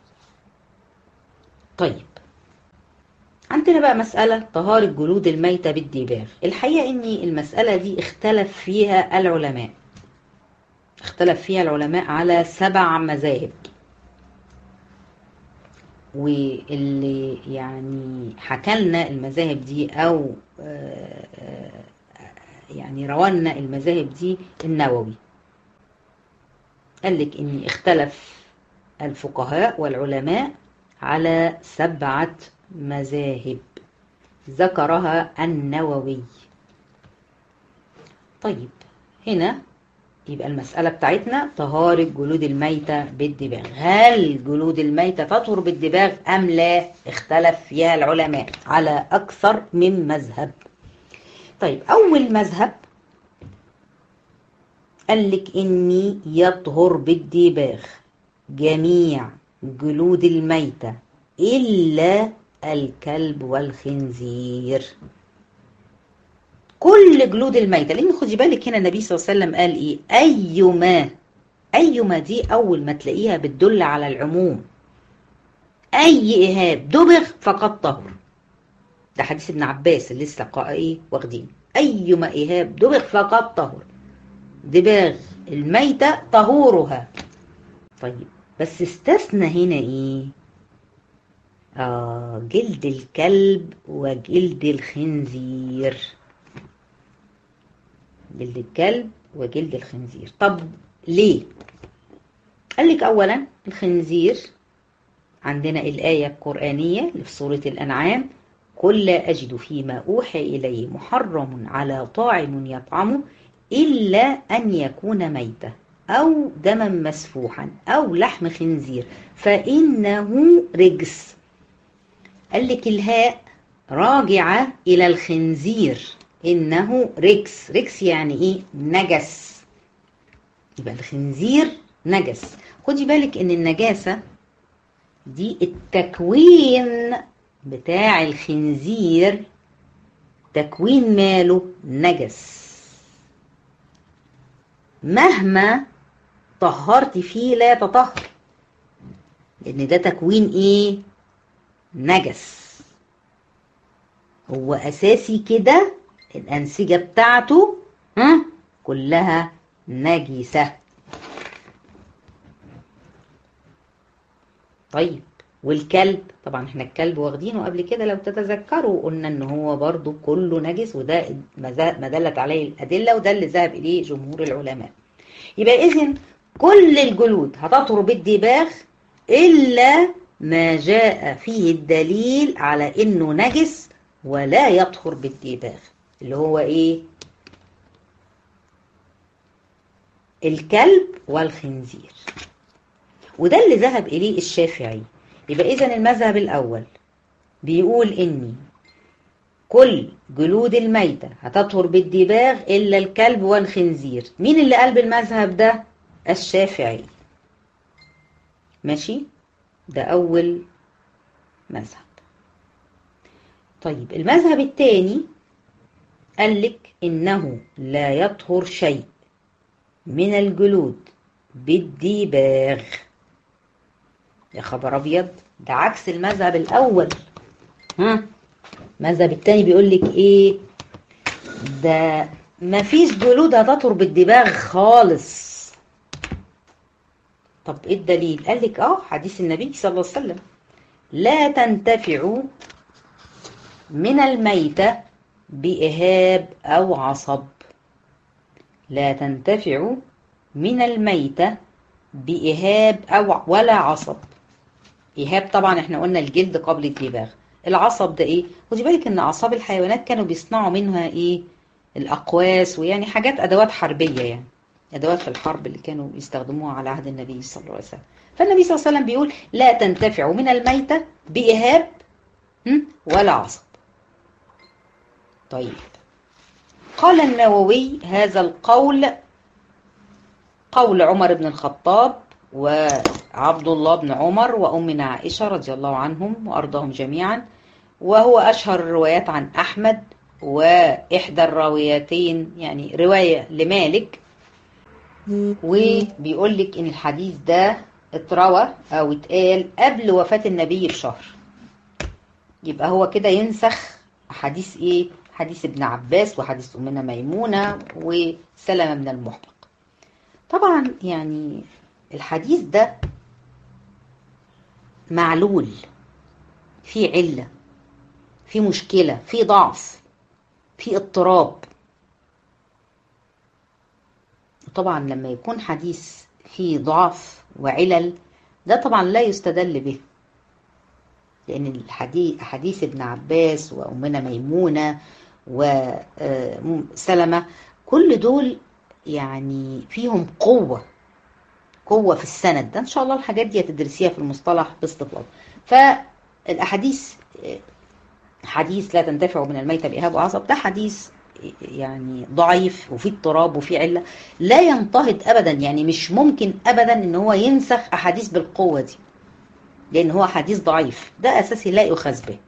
طيب عندنا بقى مسألة طهارة جلود الميتة بالدباغ الحقيقة ان المسألة دي اختلف فيها العلماء اختلف فيها العلماء على سبع مذاهب واللي يعني حكى لنا المذاهب دي او يعني رونا المذاهب دي النووي قال لك ان اختلف الفقهاء والعلماء على سبعة مذاهب ذكرها النووي طيب هنا يبقى المسألة بتاعتنا طهارة جلود الميتة بالدباغ هل جلود الميتة تطهر بالدباغ أم لا اختلف فيها العلماء على أكثر من مذهب طيب أول مذهب قال لك إني يطهر بالدباغ جميع جلود الميتة إلا الكلب والخنزير كل جلود الميتة لأن خدي بالك هنا النبي صلى الله عليه وسلم قال إيه أيما أيما دي أول ما تلاقيها بتدل على العموم أي إهاب دبغ فقد طهر ده حديث ابن عباس اللي لسه إيه واخدين أيما إهاب دبغ فقد طهر دباغ الميتة طهورها طيب بس استثنى هنا إيه آه جلد الكلب وجلد الخنزير جلد الكلب وجلد الخنزير طب ليه قال لك أولا الخنزير عندنا الآية القرآنية اللي في سورة الأنعام قل لا أجد فيما أوحي إليه محرم على طاعم يطعمه إلا أن يكون ميتة أو دما مسفوحا أو لحم خنزير فإنه رجس قال لك الهاء راجعة إلى الخنزير إنه ركس ركس يعني إيه نجس يبقى الخنزير نجس خدي بالك إن النجاسة دي التكوين بتاع الخنزير تكوين ماله نجس مهما طهرت فيه لا يتطهر لأن ده تكوين إيه نجس هو أساسي كده الأنسجة بتاعته ها كلها نجسة طيب والكلب طبعا احنا الكلب واخدينه قبل كده لو تتذكروا قلنا ان هو برضو كله نجس وده ما دلت عليه الادله وده اللي ذهب اليه جمهور العلماء يبقى اذن كل الجلود هتطهر بالدباغ الا ما جاء فيه الدليل على انه نجس ولا يطهر بالدباغ اللي هو ايه الكلب والخنزير وده اللي ذهب اليه الشافعي يبقى اذا المذهب الاول بيقول اني كل جلود الميتة هتطهر بالدباغ إلا الكلب والخنزير مين اللي قال بالمذهب ده الشافعي ماشي ده أول مذهب طيب المذهب الثاني قال لك إنه لا يطهر شيء من الجلود بالدباغ يا خبر أبيض ده عكس المذهب الأول ها المذهب التاني بيقول لك إيه ده مفيش جلود هتطهر بالدباغ خالص طب ايه الدليل قال لك اه حديث النبي صلى الله عليه وسلم لا تنتفع من الميتة بإهاب أو عصب لا تنتفع من الميتة بإهاب أو ولا عصب إهاب طبعا احنا قلنا الجلد قبل الدباغ العصب ده ايه خدي بالك ان اعصاب الحيوانات كانوا بيصنعوا منها ايه الاقواس ويعني حاجات ادوات حربيه يعني ادوات في الحرب اللي كانوا يستخدموها على عهد النبي صلى الله عليه وسلم فالنبي صلى الله عليه وسلم بيقول لا تنتفع من الميتة بإهاب ولا عصب طيب قال النووي هذا القول قول عمر بن الخطاب وعبد الله بن عمر وأمنا عائشة رضي الله عنهم وأرضاهم جميعا وهو أشهر الروايات عن أحمد وإحدى الراويتين يعني رواية لمالك وبيقول لك ان الحديث ده اتروى او اتقال قبل وفاة النبي بشهر يبقى هو كده ينسخ حديث ايه حديث ابن عباس وحديث امنا ميمونة وسلمة من المحرق طبعا يعني الحديث ده معلول في علة في مشكلة في ضعف في اضطراب طبعا لما يكون حديث فيه ضعف وعلل ده طبعا لا يستدل به لأن الحديث حديث ابن عباس وأمنا ميمونة وسلمة كل دول يعني فيهم قوة قوة في السند ده إن شاء الله الحاجات دي هتدرسيها في المصطلح باستفاضة فالأحاديث حديث لا تنتفع من الميتة بإهاب وعصب ده حديث يعني ضعيف وفي اضطراب وفي علة لا ينتهض أبدا يعني مش ممكن أبدا إن هو ينسخ أحاديث بالقوة دي لأن هو حديث ضعيف ده أساسي لا يؤخذ به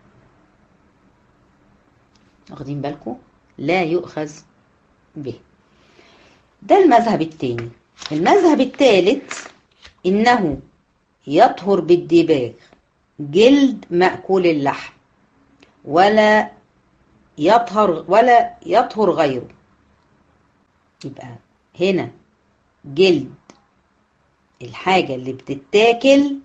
واخدين بالكم لا يؤخذ به ده المذهب الثاني المذهب الثالث إنه يطهر بالدباغ جلد مأكول اللحم ولا يطهر ولا يطهر غيره يبقى هنا جلد الحاجة اللي بتتاكل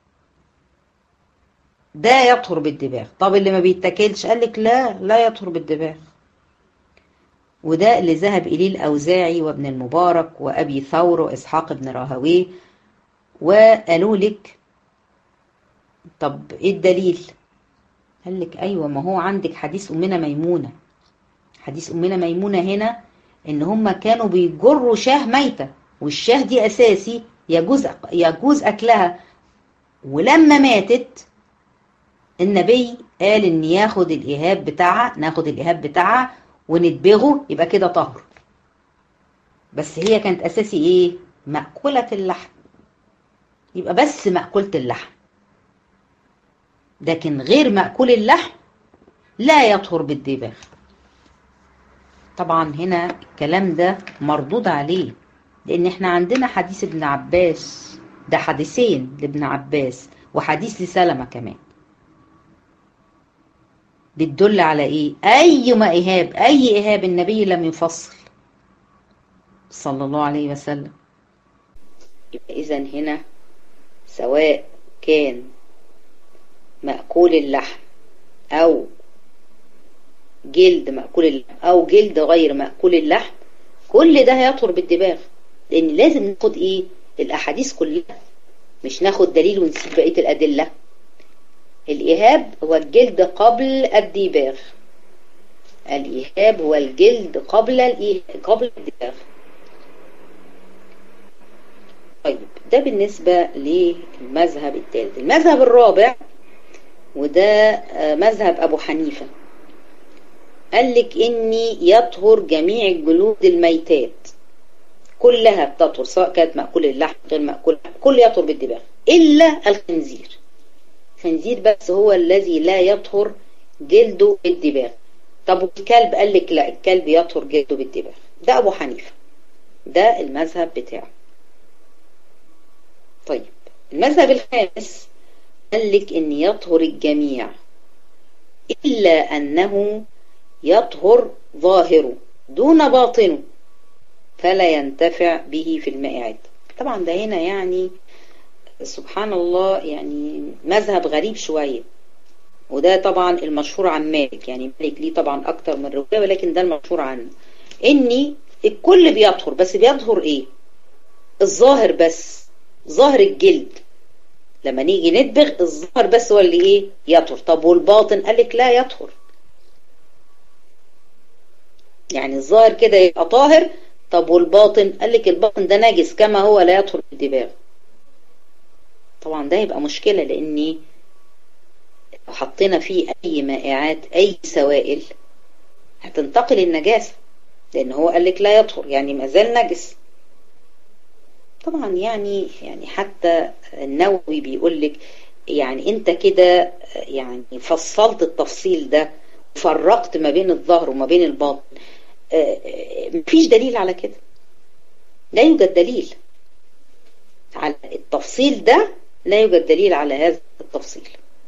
ده يطهر بالدباغ طب اللي ما بيتاكلش قال لك لا لا يطهر بالدباغ وده اللي ذهب إليه الأوزاعي وابن المبارك وأبي ثور وإسحاق بن راهويه وقالوا لك طب إيه الدليل قال لك أيوة ما هو عندك حديث أمنا ميمونة حديث أمنا ميمونة هنا إن هم كانوا بيجروا شاه ميتة والشاه دي أساسي يجوز يجوز أكلها ولما ماتت النبي قال إن ياخد الإيهاب بتاعها ناخد الإيهاب بتاعها وندبغه يبقى كده طهر بس هي كانت أساسي إيه؟ مأكولة اللحم يبقى بس مأكولة اللحم لكن غير مأكول اللحم لا يطهر بالدباغ طبعا هنا الكلام ده مردود عليه لان احنا عندنا حديث ابن عباس ده حديثين لابن عباس وحديث لسلمة كمان بتدل على ايه اي ما اهاب اي اهاب النبي لم يفصل صلى الله عليه وسلم يبقى اذا هنا سواء كان مأكول اللحم أو جلد مأكول اللحم أو جلد غير مأكول اللحم كل ده هيطهر بالدباغ لأن لازم ناخد إيه الأحاديث كلها مش ناخد دليل ونسيب بقية الأدلة الإيهاب هو الجلد قبل الدباغ الإيهاب هو الجلد قبل الإيه... قبل الدباغ طيب ده بالنسبة للمذهب الثالث المذهب الرابع وده مذهب أبو حنيفة قال لك إني يطهر جميع الجلود الميتات كلها بتطهر سواء كانت مأكول اللحم غير مأكول كل يطهر بالدباغ إلا الخنزير الخنزير بس هو الذي لا يطهر جلده بالدباغ طب والكلب قال لك لا الكلب يطهر جلده بالدباغ ده أبو حنيفة ده المذهب بتاعه طيب المذهب الخامس قال لك ان يطهر الجميع إلا أنه يطهر ظاهره دون باطنه فلا ينتفع به في المائعات طبعا ده هنا يعني سبحان الله يعني مذهب غريب شوية وده طبعا المشهور عن مالك يعني مالك ليه طبعا أكتر من رواية ولكن ده المشهور عنه إني الكل بيطهر بس بيطهر إيه الظاهر بس ظاهر الجلد لما نيجي ندبغ الظاهر بس هو اللي ايه يطهر طب والباطن قال لك لا يطهر يعني الظاهر كده يبقى طاهر طب والباطن قال لك الباطن ده نجس كما هو لا يطهر بالدباغ طبعا ده يبقى مشكلة لاني لو حطينا فيه اي مائعات اي سوائل هتنتقل النجاسة لان هو قال لك لا يطهر يعني ما زال نجس طبعا يعني يعني حتى النووي بيقول لك يعني انت كده يعني فصلت التفصيل ده وفرقت ما بين الظهر وما بين الباطن مفيش دليل على كده لا يوجد دليل على التفصيل ده لا يوجد دليل على هذا التفصيل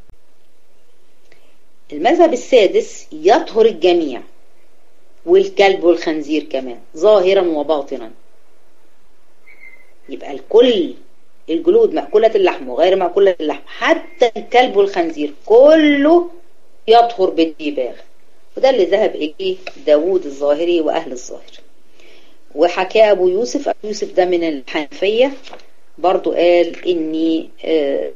المذهب السادس يطهر الجميع والكلب والخنزير كمان ظاهرا وباطنا يبقى الكل الجلود مأكولة اللحم وغير مأكولة اللحم حتى الكلب والخنزير كله يطهر بالديباغ وده اللي ذهب إليه داوود الظاهري وأهل الظاهر وحكى أبو يوسف أبو يوسف ده من الحنفية برضو قال إني آه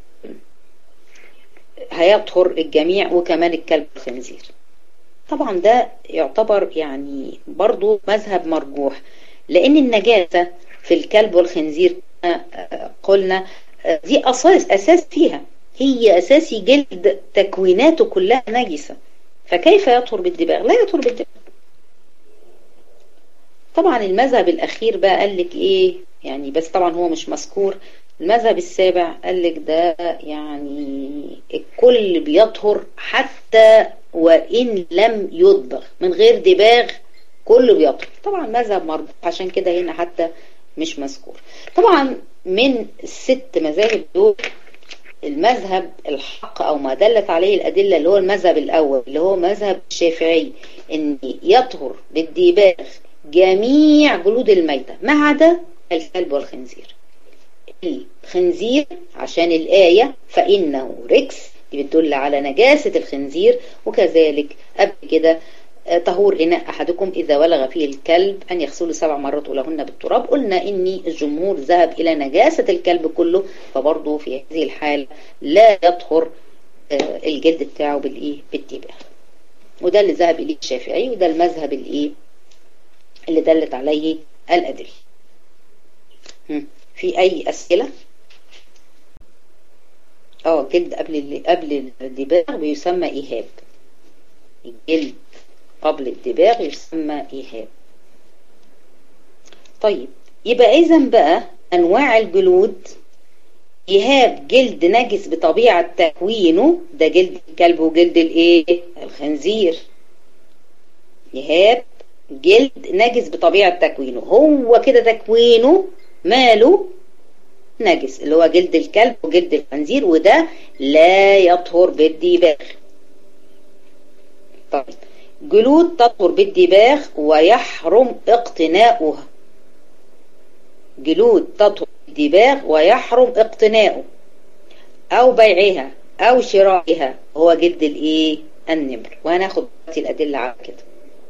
هيطهر الجميع وكمان الكلب والخنزير طبعا ده يعتبر يعني برضو مذهب مرجوح لأن النجاسة في الكلب والخنزير قلنا دي أساس أساس فيها هي أساسي جلد تكويناته كلها نجسة فكيف يطهر بالدباغ لا يطهر بالدباغ طبعا المذهب الأخير بقى قال لك إيه يعني بس طبعا هو مش مذكور المذهب السابع قال لك ده يعني الكل بيطهر حتى وإن لم يدبغ من غير دباغ كله بيطهر طبعا مذهب مربوط عشان كده هنا حتى مش مذكور طبعا من الست مذاهب دول المذهب الحق او ما دلت عليه الادله اللي هو المذهب الاول اللي هو مذهب الشافعي ان يطهر بالديباغ جميع جلود الميته ما عدا الكلب والخنزير الخنزير عشان الايه فانه ركس دي بتدل على نجاسه الخنزير وكذلك قبل كده طهور إناء أحدكم إذا ولغ فيه الكلب أن يغسله سبع مرات ولهن بالتراب قلنا إني الجمهور ذهب إلى نجاسة الكلب كله فبرضه في هذه الحالة لا يطهر الجلد بتاعه بالإيه بالدباغ وده اللي ذهب إليه الشافعي وده المذهب الإيه اللي دلت عليه الأدلة في أي أسئلة اه جلد قبل قبل الدباغ بيسمى إيهاب الجلد قبل الدباغ يسمى إيهاب طيب يبقى إذا بقى أنواع الجلود إيهاب جلد نجس بطبيعة تكوينه ده جلد الكلب وجلد الإيه الخنزير إيهاب جلد نجس بطبيعة تكوينه هو كده تكوينه ماله نجس اللي هو جلد الكلب وجلد الخنزير وده لا يطهر بالدباغ طيب جلود تطهر بالدباغ ويحرم اقتناؤها جلود تطهر بالدباغ ويحرم اقتناؤه او بيعها او شرائها هو جلد الايه النمر وهناخد دلوقتي الادله على كده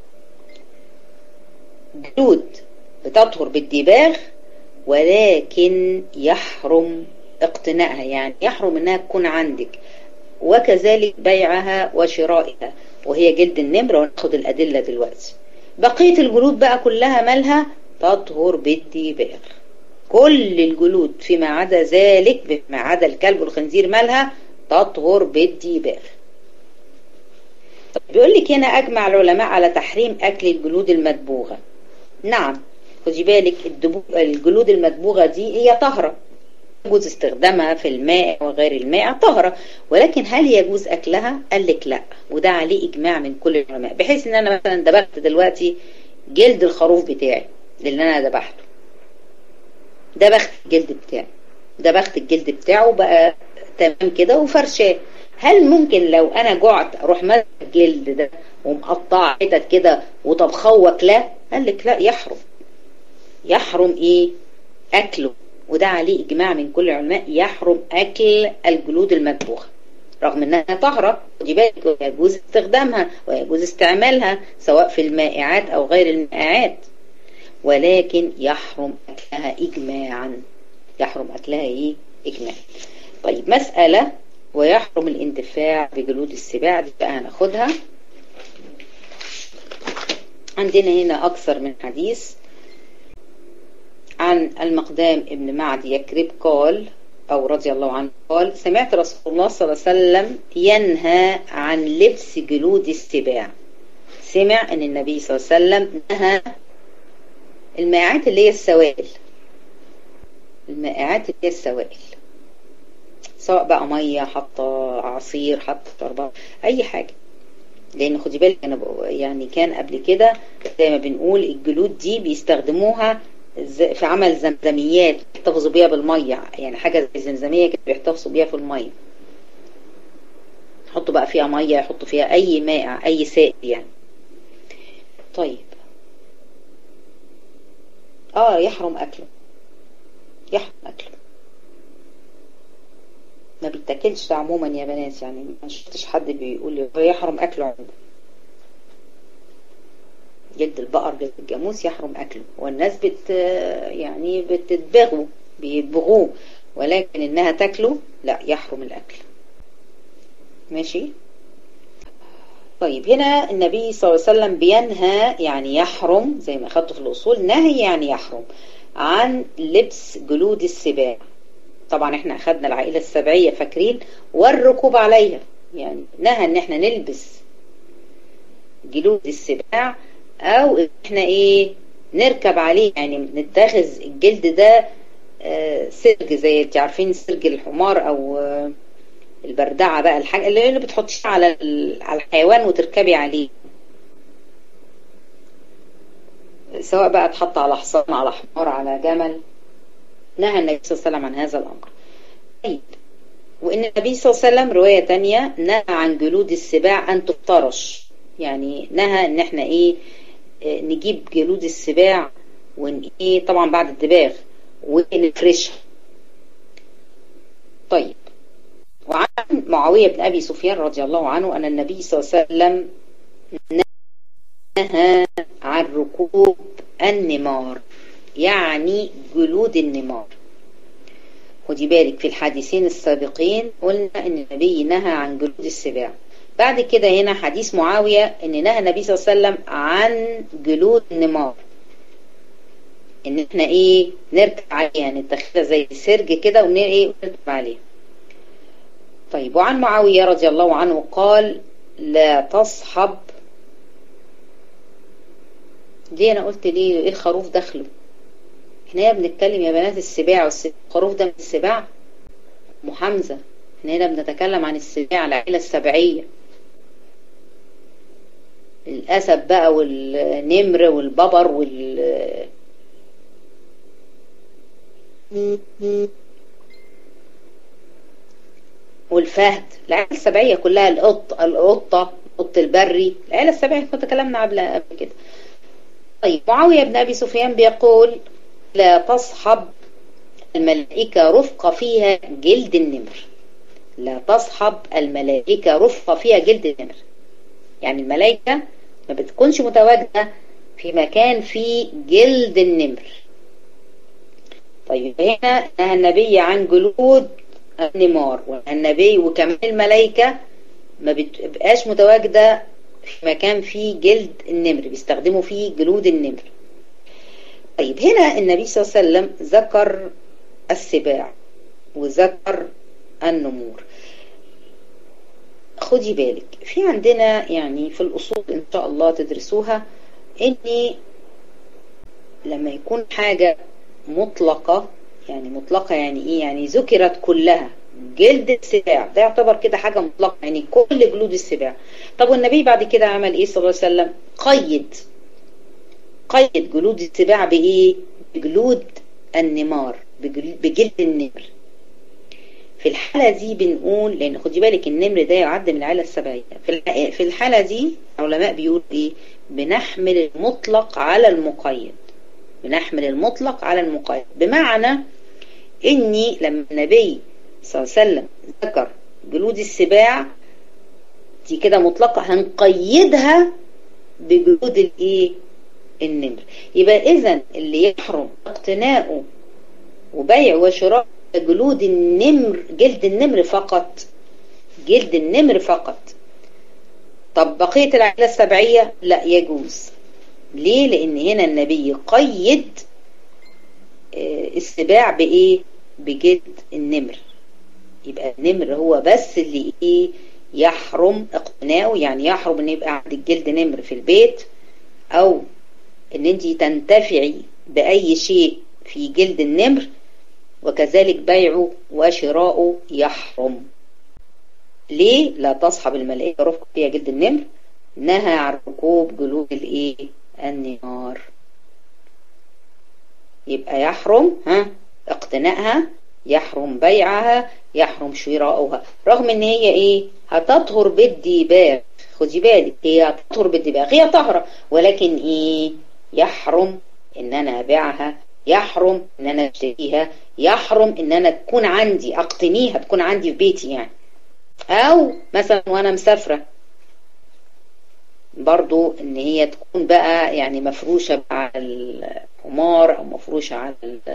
جلود بتطهر بالدباغ ولكن يحرم اقتنائها يعني يحرم انها تكون عندك وكذلك بيعها وشرائها وهي جلد النمر وناخد الأدلة دلوقتي بقية الجلود بقى كلها مالها تطهر بالدباغ كل الجلود فيما عدا ذلك فيما عدا الكلب والخنزير مالها تطهر بالدباغ بيقول لك هنا أجمع العلماء على تحريم أكل الجلود المدبوغة نعم خدي بالك الجلود المدبوغة دي هي طهرة يجوز استخدامها في الماء وغير الماء طهرة ولكن هل يجوز أكلها؟ قال لك لا وده عليه إجماع من كل العلماء بحيث إن أنا مثلا دبغت دلوقتي جلد الخروف بتاعي اللي أنا دبحته دبخت الجلد بتاعي دبخت الجلد بتاعه بقى تمام كده وفرشاه هل ممكن لو انا جعت اروح ماسك الجلد ده ومقطع حتت كده وطبخه واكلاه قال لك لا يحرم يحرم ايه اكله وده عليه اجماع من كل العلماء يحرم اكل الجلود المذبوحه رغم انها طهرة خدي بالك ويجوز استخدامها ويجوز استعمالها سواء في المائعات او غير المائعات ولكن يحرم اكلها اجماعا يحرم اكلها ايه اجماعا طيب مسألة ويحرم الاندفاع بجلود السباع دي بقى هناخدها عندنا هنا أكثر من حديث عن المقدام ابن معد يكرب قال أو رضي الله عنه قال سمعت رسول الله صلى الله عليه وسلم ينهى عن لبس جلود السباع سمع أن النبي صلى الله عليه وسلم نهى المائعات اللي هي السوائل المائعات اللي هي السوائل سواء بقى مية حتى عصير حتى شربات أي حاجة لأن خدي بالك أنا يعني كان قبل كده زي ما بنقول الجلود دي بيستخدموها في عمل زمزميات بيحتفظوا بيها بالمية يعني حاجة زي الزمزمية كده بيحتفظوا بيها في المية يحطوا بقى فيها مية يحطوا فيها أي مائع أي سائل يعني طيب اه يحرم أكله يحرم أكله ما بيتاكلش عموما يا بنات يعني ما شفتش حد بيقول لي يحرم اكله عموما جلد البقر جلد الجاموس يحرم اكله والناس بت يعني بتدبغوا بيدبغوه ولكن انها تاكله لا يحرم الاكل ماشي طيب هنا النبي صلى الله عليه وسلم بينهى يعني يحرم زي ما اخدته في الاصول نهي يعني يحرم عن لبس جلود السباع طبعا احنا اخدنا العائلة السبعية فاكرين والركوب عليها يعني نهى ان احنا نلبس جلود السباع او احنا ايه نركب عليه يعني نتخذ الجلد ده آه سرج زي انت عارفين سرج الحمار او آه البردعة بقى الحاجة اللي, اللي بتحطيها على على الحيوان وتركبي عليه سواء بقى تحط على حصان على حمار على جمل نهى النبي صلى الله عليه وسلم عن هذا الأمر طيب وإن النبي صلى الله عليه وسلم رواية تانية نهى عن جلود السباع أن تفترش يعني نهى إن احنا إيه نجيب جلود السباع ون إيه طبعا بعد الدباغ ونفرشها طيب وعن معاوية بن أبي سفيان رضي الله عنه أن النبي صلى الله عليه وسلم نهى عن ركوب النمار يعني جلود النمار خدي بالك في الحديثين السابقين قلنا ان النبي نهى عن جلود السباع بعد كده هنا حديث معاوية ان نهى النبي صلى الله عليه وسلم عن جلود النمار ان احنا ايه نركب عليها نتخذها زي سرج كده ون ايه نركب عليها طيب وعن معاوية رضي الله عنه قال لا تصحب دي انا قلت ليه ايه الخروف دخله احنا هنا بنتكلم يا بنات السباع والخروف ده من السباع ام حمزه احنا هنا بنتكلم عن السباع العيله السبعيه الاسد بقى والنمر والببر وال والفهد العيله السبعيه كلها القط القطه القط البري العيله السبعيه كنا تكلمنا قبل كده طيب معاويه بن ابي سفيان بيقول لا تصحب الملائكة رفقة فيها جلد النمر لا تصحب الملائكة رفقة فيها جلد النمر يعني الملائكة ما بتكونش متواجدة في مكان فيه جلد النمر طيب هنا نهى النبي عن جلود النمار والنبي وكمان الملائكة ما بتبقاش متواجدة في مكان فيه جلد النمر بيستخدموا فيه جلود النمر طيب هنا النبي صلى الله عليه وسلم ذكر السباع وذكر النمور خدي بالك في عندنا يعني في الأصول إن شاء الله تدرسوها إني لما يكون حاجة مطلقة يعني مطلقة يعني إيه يعني ذكرت كلها جلد السباع ده يعتبر كده حاجة مطلقة يعني كل جلود السباع طب والنبي بعد كده عمل إيه صلى الله عليه وسلم قيد قيد جلود السباع بإيه بجلود النمار بجلد النمر في الحالة دي بنقول لأن خدي بالك النمر ده يعد من العائلة السبعية في الحالة دي العلماء بيقول إيه بنحمل المطلق على المقيد بنحمل المطلق على المقيد بمعنى إني لما النبي صلى الله عليه وسلم ذكر جلود السباع دي كده مطلقة هنقيدها بجلود الايه النمر يبقى اذا اللي يحرم اقتناؤه وبيع وشراء جلود النمر جلد النمر فقط جلد النمر فقط طب بقية العائلة السبعية لا يجوز ليه لان هنا النبي قيد السباع بايه بجلد النمر يبقى النمر هو بس اللي ايه يحرم اقتناؤه يعني يحرم ان يبقى عندك جلد نمر في البيت او ان انت تنتفعي باي شيء في جلد النمر وكذلك بيعه وشراؤه يحرم ليه لا تصحب الملائكة رفق فيها جلد النمر نهى عن ركوب جلود الايه النمار يبقى يحرم ها اقتنائها يحرم بيعها يحرم شراؤها رغم ان هي ايه هتطهر بالديباغ خدي بالك هي هتطهر بالديباغ هي طهرة ولكن ايه يحرم ان انا ابيعها يحرم ان انا اشتريها يحرم ان انا تكون عندي اقتنيها تكون عندي في بيتي يعني او مثلا وانا مسافرة برضو ان هي تكون بقى يعني مفروشة على الحمار او مفروشة على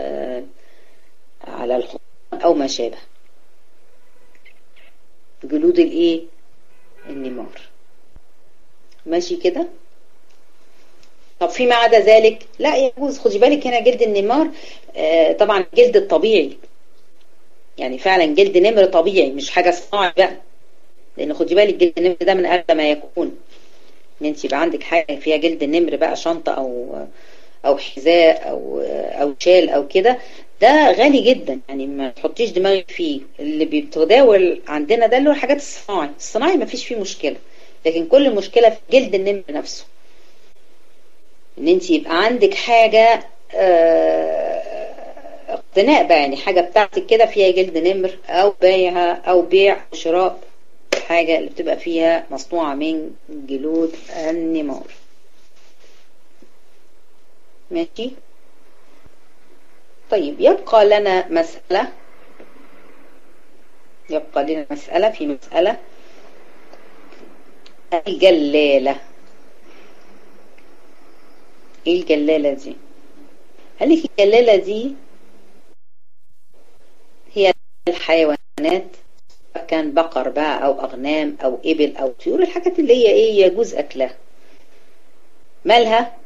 على الحمار او ما شابه جلود الايه النمار ماشي كده طب فيما عدا ذلك لا يجوز خدي بالك هنا جلد النمار آه طبعا جلد الطبيعي يعني فعلا جلد نمر طبيعي مش حاجة صناعي بقى لان خدي بالك جلد النمر ده من اغلى ما يكون ان انت يبقى عندك حاجة فيها جلد النمر بقى شنطة او او حذاء او او شال او كده ده غالي جدا يعني ما تحطيش دماغك فيه اللي بيتداول عندنا ده اللي هو الحاجات الصناعي الصناعي ما فيش فيه مشكلة لكن كل المشكلة في جلد النمر نفسه ان انت يبقى عندك حاجة اقتناء بقى يعني حاجة بتاعتك كده فيها جلد نمر او بيعها او بيع شراء حاجة اللي بتبقى فيها مصنوعة من جلود النمار ماشي طيب يبقى لنا مسألة يبقى لنا مسألة في مسألة الجلالة ايه الجلالة دي قال لك الجلالة دي هي الحيوانات كان بقر بقى او اغنام او ابل او طيور الحاجات اللي هي ايه يجوز اكلها مالها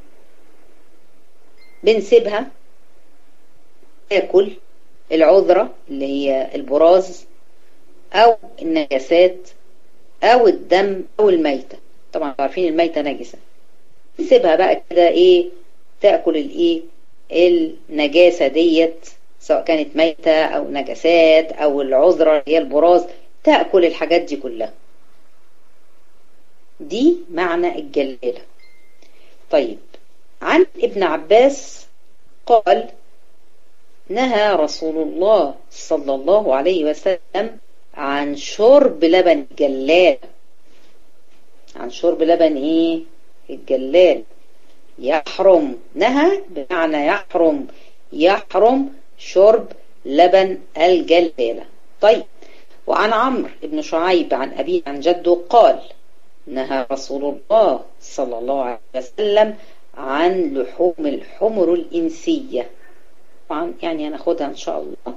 بنسيبها تاكل العذرة اللي هي البراز او النجاسات او الدم او الميتة طبعا عارفين الميتة نجسة نسيبها بقى كده ايه تاكل الايه النجاسة ديت سواء كانت ميتة او نجاسات او العذرة اللي هي البراز تأكل الحاجات دي كلها دي معنى الجلالة طيب عن ابن عباس قال نهى رسول الله صلى الله عليه وسلم عن شرب لبن الجلال عن شرب لبن ايه الجلال يحرم نهى بمعنى يحرم يحرم شرب لبن الجلالة طيب وعن عمرو بن شعيب عن أبيه عن جده قال نهى رسول الله صلى الله عليه وسلم عن لحوم الحمر الإنسية طبعا يعني هناخدها إن شاء الله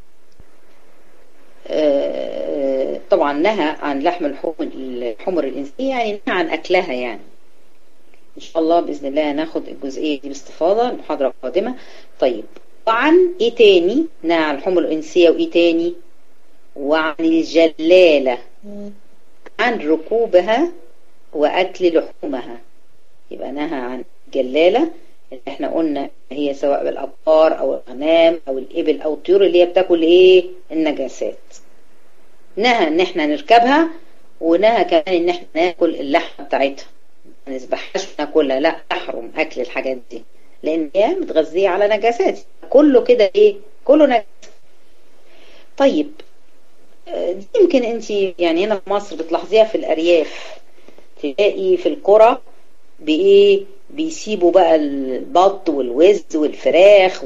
طبعا نهى عن لحم الحمر الإنسية يعني نهى عن أكلها يعني إن شاء الله بإذن الله هناخد الجزئية دي باستفاضة المحاضرة القادمة طيب وعن إيه تاني نهى عن الحمر الإنسية وإيه تاني وعن الجلالة عن ركوبها وأكل لحومها يبقى نهى عن الجلالة اللي احنا قلنا هي سواء الأبقار أو الغنام أو الإبل أو الطيور اللي هي بتاكل إيه النجاسات نهى إن احنا نركبها ونهى كمان إن احنا ناكل اللحمة بتاعتها ما نذبحهاش وناكلها لا تحرم أكل الحاجات دي لأن هي متغذية على نجاسات كله كده إيه كله نجاسات طيب دي يمكن انت يعني هنا في مصر بتلاحظيها في الأرياف تلاقي في القرى بإيه بيسيبوا بقى البط والوز والفراخ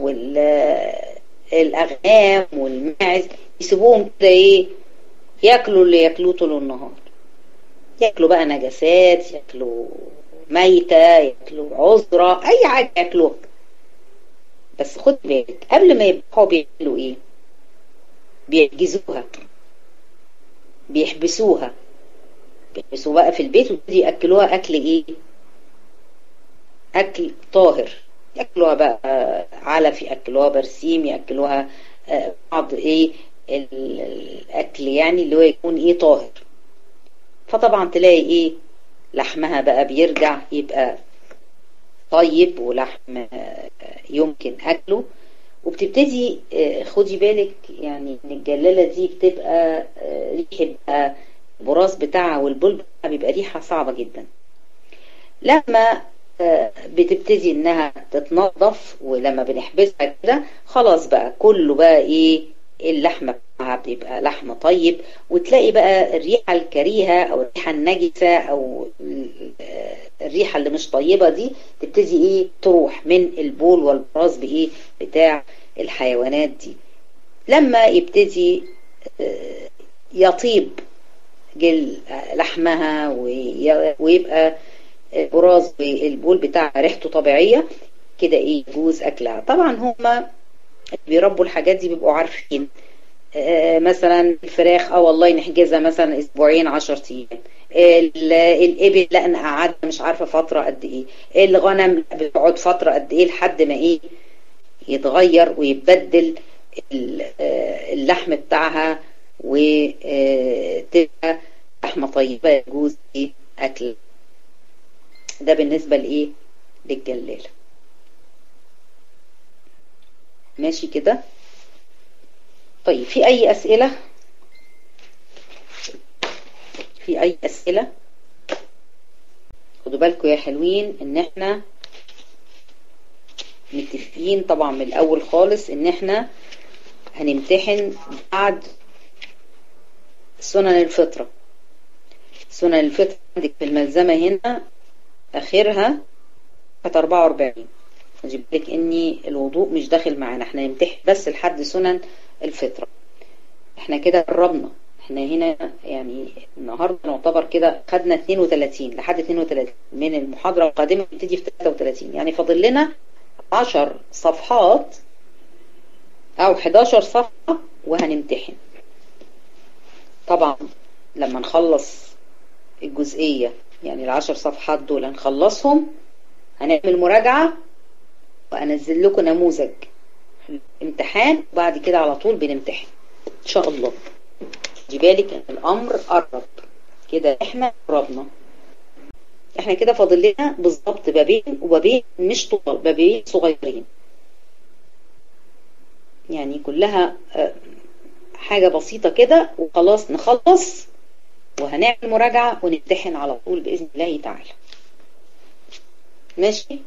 والأغنام والماعز يسيبوهم كده إيه ياكلوا اللي ياكلوه طول النهار ياكلوا بقى نجاسات ياكلوا ميتة ياكلوا عذرة أي حاجة ياكلوها بس خد بالك قبل ما يبقوا بيعملوا إيه بيحجزوها بيحبسوها بيحبسوا بقى في البيت ويبتدوا ياكلوها اكل ايه اكل طاهر ياكلوها بقى علف ياكلوها برسيم ياكلوها بعض ايه الاكل يعني اللي هو يكون ايه طاهر فطبعا تلاقي ايه لحمها بقى بيرجع يبقى طيب ولحم يمكن اكله وبتبتدي خدي بالك يعني ان الجلالة دي بتبقى ريحة البراز بتاعها والبول بتاعها بيبقى ريحة صعبة جدا لما بتبتدي انها تتنظف ولما بنحبسها كده خلاص بقى كله بقى ايه اللحمة بتاعها بيبقى لحم طيب وتلاقي بقى الريحة الكريهة او الريحة النجسة او الريحة اللي مش طيبة دي تبتدي ايه تروح من البول والبراز بايه بتاع الحيوانات دي لما يبتدي يطيب جل لحمها ويبقى البراز والبول بتاعها ريحته طبيعية كده ايه يجوز اكلها طبعا هما بيربوا الحاجات دي بيبقوا عارفين آه مثلا الفراخ اه والله نحجزها مثلا اسبوعين 10 ايام الابل لا نقعدها مش عارفه فتره قد ايه الغنم بتقعد فتره قد ايه لحد ما ايه يتغير ويتبدل اللحم بتاعها وتبقى لحمه طيبه يجوز ايه اكل ده بالنسبه لايه للجلاله ماشي كده طيب في اي اسئله في اي اسئله خدوا بالكم يا حلوين ان احنا متفقين طبعا من الاول خالص ان احنا هنمتحن بعد سنن الفطرة سنن الفطرة عندك في الملزمة هنا اخرها كانت 44 خدي بالك اني الوضوء مش داخل معانا احنا نمتحن بس لحد سنن الفطرة احنا كده قربنا احنا هنا يعني النهاردة نعتبر كده خدنا 32 لحد 32 من المحاضرة القادمة بتدي في 33 يعني فاضل لنا 10 صفحات او 11 صفحة وهنمتحن طبعا لما نخلص الجزئية يعني العشر صفحات دول هنخلصهم هنعمل مراجعة وانزل لكم نموذج امتحان وبعد كده على طول بنمتحن ان شاء الله دي بالك ان الامر قرب كده احنا قربنا احنا كده فاضل لنا بالظبط بابين وبابين مش طوال بابين صغيرين يعني كلها حاجة بسيطة كده وخلاص نخلص وهنعمل مراجعة ونمتحن على طول بإذن الله تعالى ماشي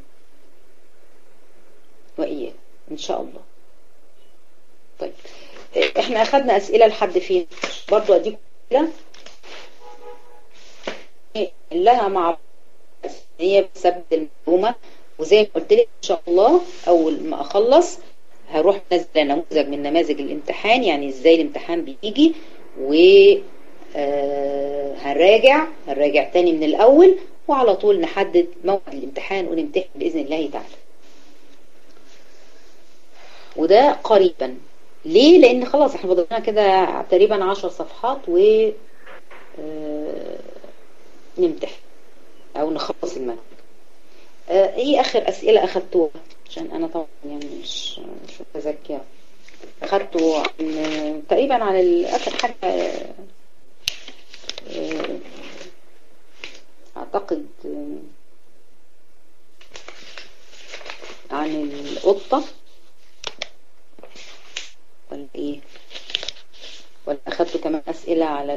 وإياك إن شاء الله طيب احنا أخدنا أسئلة لحد فين برضو أديكم كده لها مع هي بسبب المعلومة وزي ما قلت لك إن شاء الله أول ما أخلص هروح نزل نموذج من نماذج الامتحان يعني ازاي الامتحان بيجي و هنراجع هنراجع تاني من الاول وعلى طول نحدد موعد الامتحان ونمتحن باذن الله تعالى وده قريبا ليه لان خلاص احنا فضلنا كده تقريبا 10 صفحات و نمتحن او نخلص المنهج ايه اخر اسئله اخدتوها عشان انا طبعا يعني مش مش متذكره اخدته عن تقريبا عن اخر حاجه اعتقد عن القطة ولا ايه ولا اخدتوا كمان اسئلة على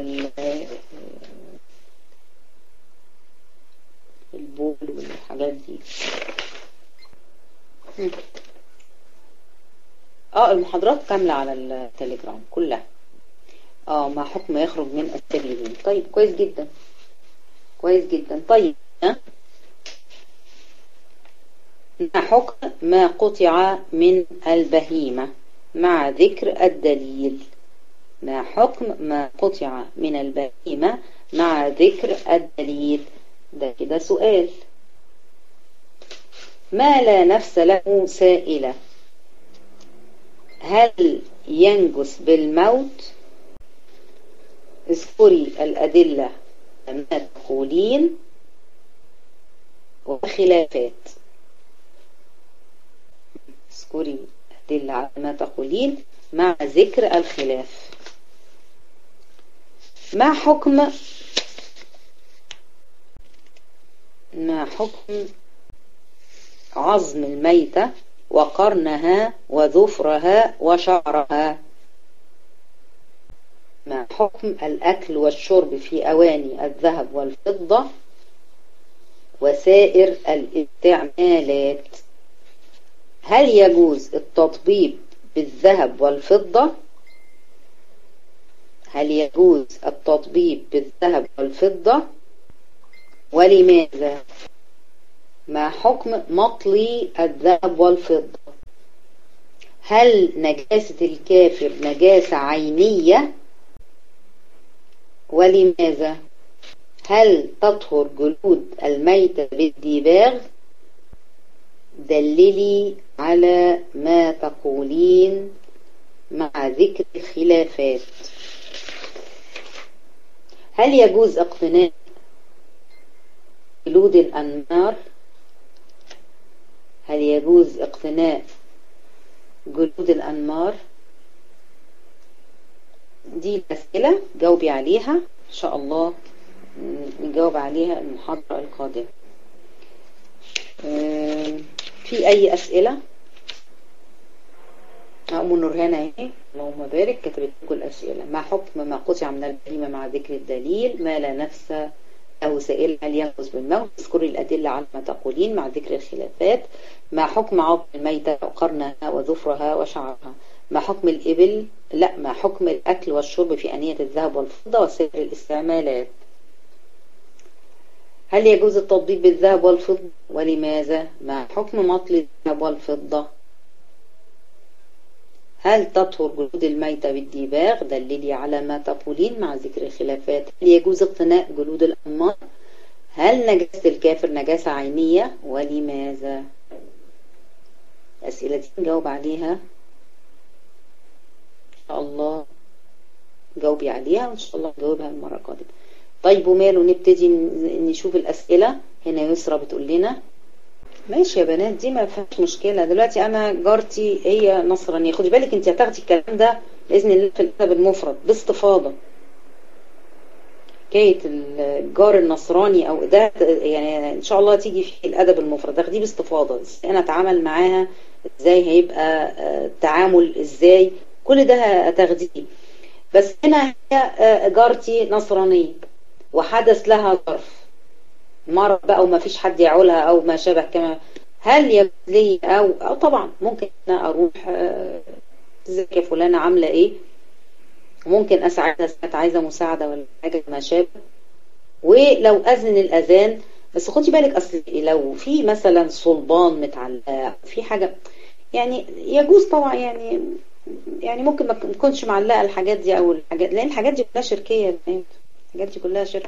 البول والحاجات دي اه المحاضرات كاملة على التليجرام كلها اه ما حكم يخرج من السبيلين طيب كويس جدا كويس جدا طيب ما حكم ما قطع من البهيمة مع ذكر الدليل ما حكم ما قطع من البهيمة مع ذكر الدليل ده كده سؤال ما لا نفس له سائلة هل ينجس بالموت اذكري الأدلة ما تقولين وخلافات اذكري أدلة على ما تقولين مع ذكر الخلاف ما حكم ما حكم عظم الميتة وقرنها وظفرها وشعرها ما حكم الأكل والشرب في أواني الذهب والفضة وسائر الاستعمالات هل يجوز التطبيب بالذهب والفضة هل يجوز التطبيب بالذهب والفضة ولماذا ما حكم مطلي الذهب والفضة هل نجاسة الكافر نجاسة عينية ولماذا هل تطهر جلود الميتة بالديباغ دللي على ما تقولين مع ذكر الخلافات هل يجوز اقتناء جلود الأنمار هل يجوز اقتناء جلود الأنمار دي الأسئلة جاوبي عليها إن شاء الله نجاوب عليها المحاضرة القادمة في أي أسئلة أم نورهان اهي اللهم بارك كتبت لكم الأسئلة ما حكم ما قطع من البهيمة مع ذكر الدليل ما لا نفس له سائل هل ينقص بالموت اذكري الأدلة على ما تقولين مع ذكر الخلافات ما حكم عظم الميتة وقرنها وظفرها وشعرها ما حكم الإبل لا ما حكم الأكل والشرب في أنية الذهب والفضة وسائر الاستعمالات هل يجوز التطبيق بالذهب والفضة ولماذا ما حكم مطل الذهب والفضة هل تطهر جلود الميتة بالديباغ دللي على ما تقولين مع ذكر الخلافات هل يجوز اقتناء جلود الأنمار هل نجاسة الكافر نجاسة عينية ولماذا الأسئلة دي نجاوب عليها إن شاء الله جاوبي عليها وإن شاء الله نجاوبها المرة القادمة طيب وماله نبتدي نشوف الأسئلة هنا يسرى بتقول لنا ماشي يا بنات دي ما فيهاش مشكلة دلوقتي أنا جارتي هي نصرانية خدي بالك أنت هتاخدي الكلام ده بإذن الله في الأدب المفرد باستفاضة حكاية الجار النصراني أو ده يعني إن شاء الله تيجي في الأدب المفرد تاخديه باستفاضة أنا أتعامل معاها إزاي هيبقى التعامل إزاي كل ده هتاخديه بس هنا هي جارتي نصرانية وحدث لها ظرف مرض بقى وما فيش حد يعولها او ما شابه كما هل يجوز لي او او طبعا ممكن انا اروح ازيك يا فلانه عامله ايه ممكن اساعدها ساعات عايزه مساعده ولا حاجه ما شابه ولو اذن الاذان بس خدي بالك اصل لو في مثلا صلبان متعلقه في حاجه يعني يجوز طبعا يعني يعني ممكن ما تكونش معلقه الحاجات دي او الحاجات لان الحاجات دي كلها شركيه يا بنات الحاجات دي كلها شركه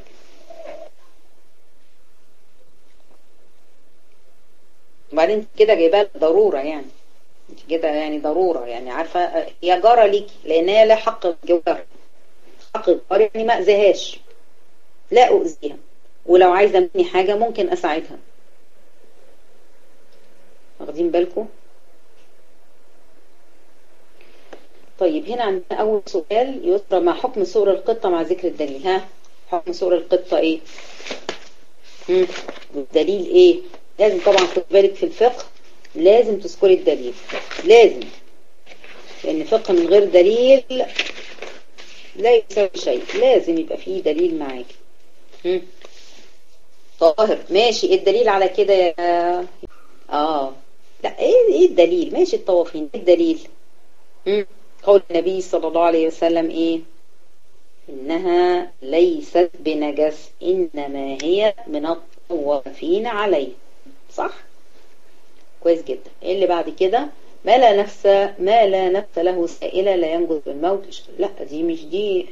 وبعدين كده جايباها ضرورة يعني كده يعني ضرورة يعني عارفة هي جارة ليكي لأن هي لها حق الجوار حق الجوار يعني ما أذيهاش لا أؤذيها ولو عايزة مني حاجة ممكن أساعدها واخدين بالكم طيب هنا عندنا أول سؤال يسرى ما حكم سور القطة مع ذكر الدليل ها حكم سور القطة إيه مم. والدليل ايه لازم طبعا خد بالك في الفقه لازم تذكري الدليل لازم لان فقه من غير دليل لا يساوي شيء لازم يبقى فيه دليل معاكي مم. طاهر ماشي ايه الدليل على كده يا اه لا ايه ايه الدليل ماشي الطوافين ايه الدليل مم. قول النبي صلى الله عليه وسلم ايه انها ليست بنجس انما هي من الطوافين عليه صح كويس جدا ايه اللي بعد كده ما لا نفس ما لا نفس له سائلة لا ينجز بالموت لا دي مش دي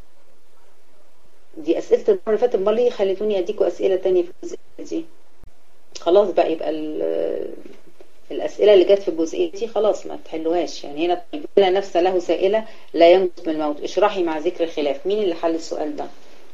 دي اسئله المره اللي فاتت امال ليه خليتوني اديكوا اسئله تانية في الجزئيه دي خلاص بقى يبقى الاسئله اللي جت في الجزئيه دي خلاص ما تحلوهاش يعني هنا لا نفس له سائله لا ينجز من الموت اشرحي مع ذكر الخلاف مين اللي حل السؤال ده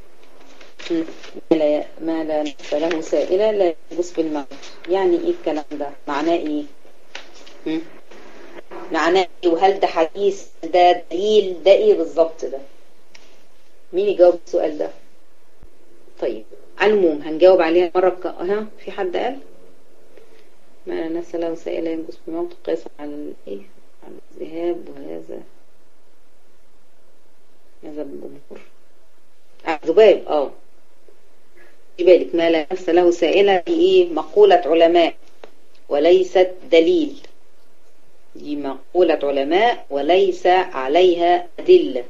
ما لا ما لا نفس له سائله لا ينجز بالموت يعني ايه الكلام ده معناه ايه م? معناه ايه وهل ده حديث ده دليل ده ايه بالظبط ده مين يجاوب السؤال ده طيب على العموم هنجاوب عليها مرة ك... ها في حد قال ما نسى له سائل ينقص بموت قياسا على الايه على الذهاب وهذا هذا بالجمهور آه ذباب اه خدي بالك ما لا نفس له سائلة دي ايه مقولة علماء وليست دليل دي مقولة علماء وليس عليها أدلة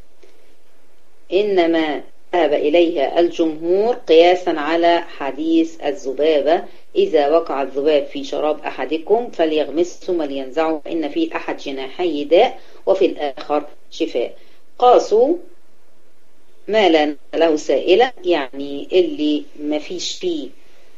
إنما ذهب إليها الجمهور قياسا على حديث الذبابة إذا وقع الذباب في شراب أحدكم فليغمس ثم لينزعه فإن في أحد جناحي داء وفي الآخر شفاء قاسوا ما لا له سائلة يعني اللي ما فيش فيه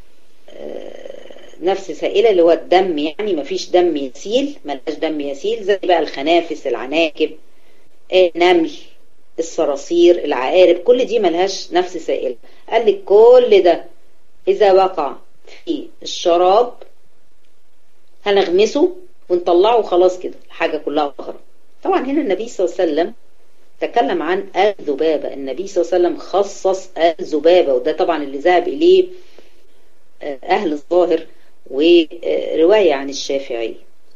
نفس سائلة اللي هو الدم يعني ما فيش دم يسيل ملهاش دم يسيل زي بقى الخنافس العناكب النمل الصراصير العقارب كل دي ملهاش نفس سائلة قال لك كل ده إذا وقع في الشراب هنغمسه ونطلعه خلاص كده الحاجة كلها أخرى طبعا هنا النبي صلى الله عليه وسلم تكلم عن الذبابة النبي صلى الله عليه وسلم خصص الذبابة وده طبعا اللي ذهب إليه أهل الظاهر ورواية عن الشافعي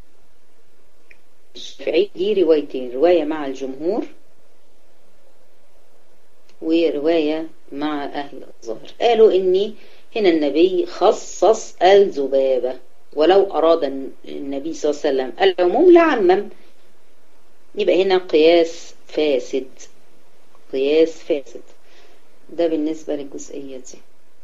الشافعي دي روايتين رواية مع الجمهور ورواية مع أهل الظاهر قالوا إني هنا النبي خصص الذبابة ولو أراد النبي صلى الله عليه وسلم العموم لعمم يبقى هنا قياس فاسد قياس فاسد ده بالنسبة للجزئية دي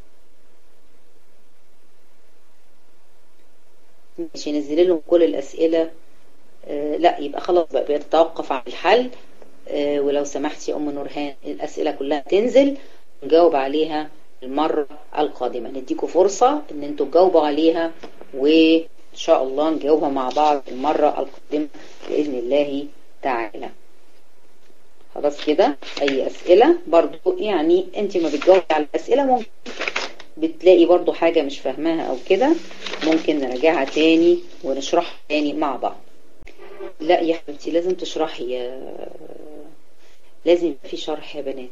مش ينزل لهم كل الأسئلة آه لا يبقى خلاص بقى بيتوقف عن الحل آه ولو سمحتي أم نورهان الأسئلة كلها تنزل نجاوب عليها المرة القادمة نديكم فرصة ان انتوا تجاوبوا عليها وان شاء الله نجاوبها مع بعض المرة القادمة بإذن الله تعالى خلاص كده اي اسئلة برضو يعني انت ما بتجاوبي على الاسئلة ممكن بتلاقي برضو حاجة مش فاهماها او كده ممكن نراجعها تاني ونشرحها تاني مع بعض لا يا حبيبتي لازم تشرحي يا لازم في شرح يا بنات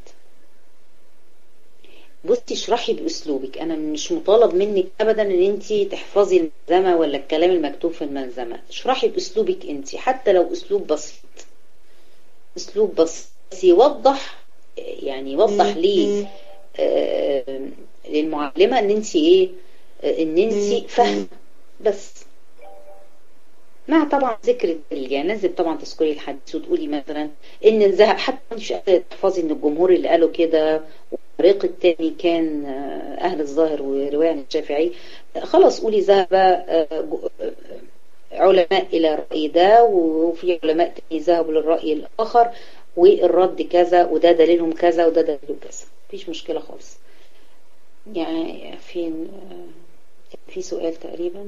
بصي اشرحي باسلوبك انا مش مطالب منك ابدا ان انت تحفظي الملزمه ولا الكلام المكتوب في الملزمه اشرحي باسلوبك انت حتى لو اسلوب بسيط اسلوب بسيط بس يوضح يعني يوضح ليه آه للمعلمه ان انت ايه آه ان انت فاهمه بس مع طبعا ذكر الدليل يعني لازم طبعا تذكري الحديث وتقولي مثلا ان الذهب حتى مش قادره تحفظي ان الجمهور اللي قالوا كده والطريق الثاني كان اهل الظاهر وروايه عن الشافعي خلاص قولي ذهب علماء الى الراي ده وفي علماء تاني ذهبوا للراي الاخر والرد كذا وده دليلهم كذا وده دليلهم كذا مفيش مشكله خالص يعني في في سؤال تقريبا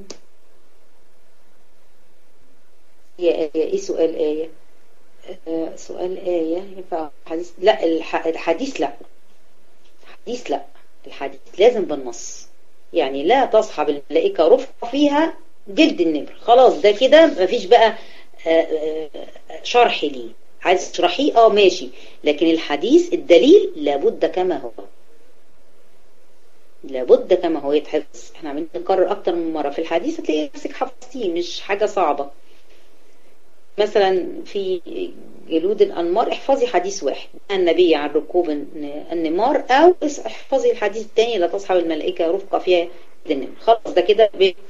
هي آية ايه سؤال آية آه سؤال آية ينفع حديث لا الحديث لا الحديث لا الحديث لازم بالنص يعني لا تصحب الملائكة رفقة فيها جلد النمر خلاص ده كده مفيش بقى آه آه شرح ليه عايز تشرحيه اه ماشي لكن الحديث الدليل لابد كما هو لابد كما هو يتحفظ احنا عمالين نكرر اكتر من مرة في الحديث هتلاقي نفسك حفظتيه مش حاجة صعبة مثلا في جلود الأنمار احفظي حديث واحد النبي عن ركوب النمار أو احفظي الحديث الثاني لا تصحب الملائكة رفقة فيها النمر خلاص ده كده بيت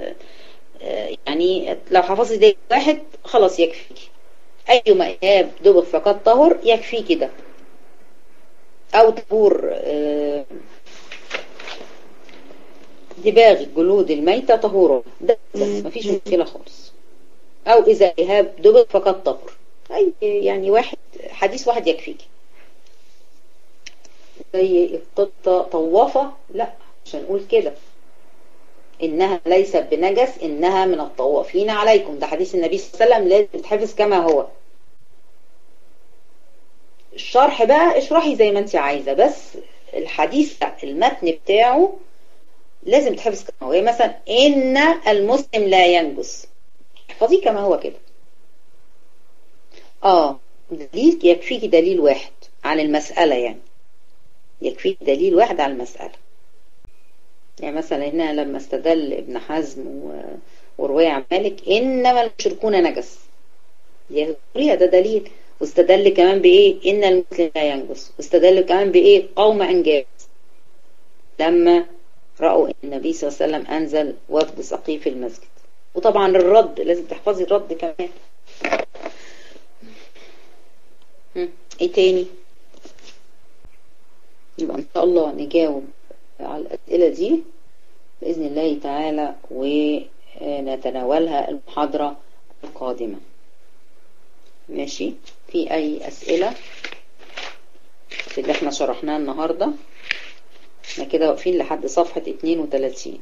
يعني لو حفظي ده واحد خلاص يكفيك أي مئاب دبغ فقط طهر يكفي كده أو تبور دباغ الجلود الميتة طهورا ده مفيش مشكلة خالص أو إذا إهاب دبغ فقط طهر أي يعني واحد حديث واحد يكفيك زي القطة طوافة لا مش هنقول كده إنها ليست بنجس إنها من الطوافين عليكم ده حديث النبي صلى الله عليه وسلم لازم تحفظ كما هو الشرح بقى اشرحي زي ما انت عايزة بس الحديث المتن بتاعه لازم تحفظ كما هو يعني مثلا إن المسلم لا ينجس احفظيه كما هو كده اه دليل يكفيك دليل واحد على المسألة يعني يكفيك دليل واحد على المسألة يعني مثلا هنا لما استدل ابن حزم ورواية عن مالك إنما المشركون نجس يا ده دليل واستدل كمان بإيه إن المسلم لا ينجس واستدل كمان بإيه قوم أنجاز لما رأوا النبي صلى الله عليه وسلم أنزل وفد سقيف المسجد وطبعا الرد لازم تحفظي الرد كمان ايه تاني يبقى ان شاء الله نجاوب على الأسئلة دي بإذن الله تعالى ونتناولها المحاضرة القادمة ماشي في أي أسئلة في اللي احنا شرحناه النهاردة احنا كده واقفين لحد صفحة 32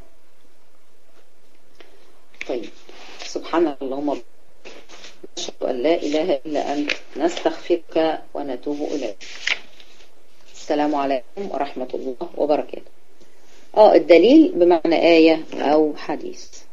طيب سبحانك اللهم نشهد أن لا إله إلا أنت نستغفرك ونتوب إليك السلام عليكم ورحمة الله وبركاته اه الدليل بمعنى آية أو حديث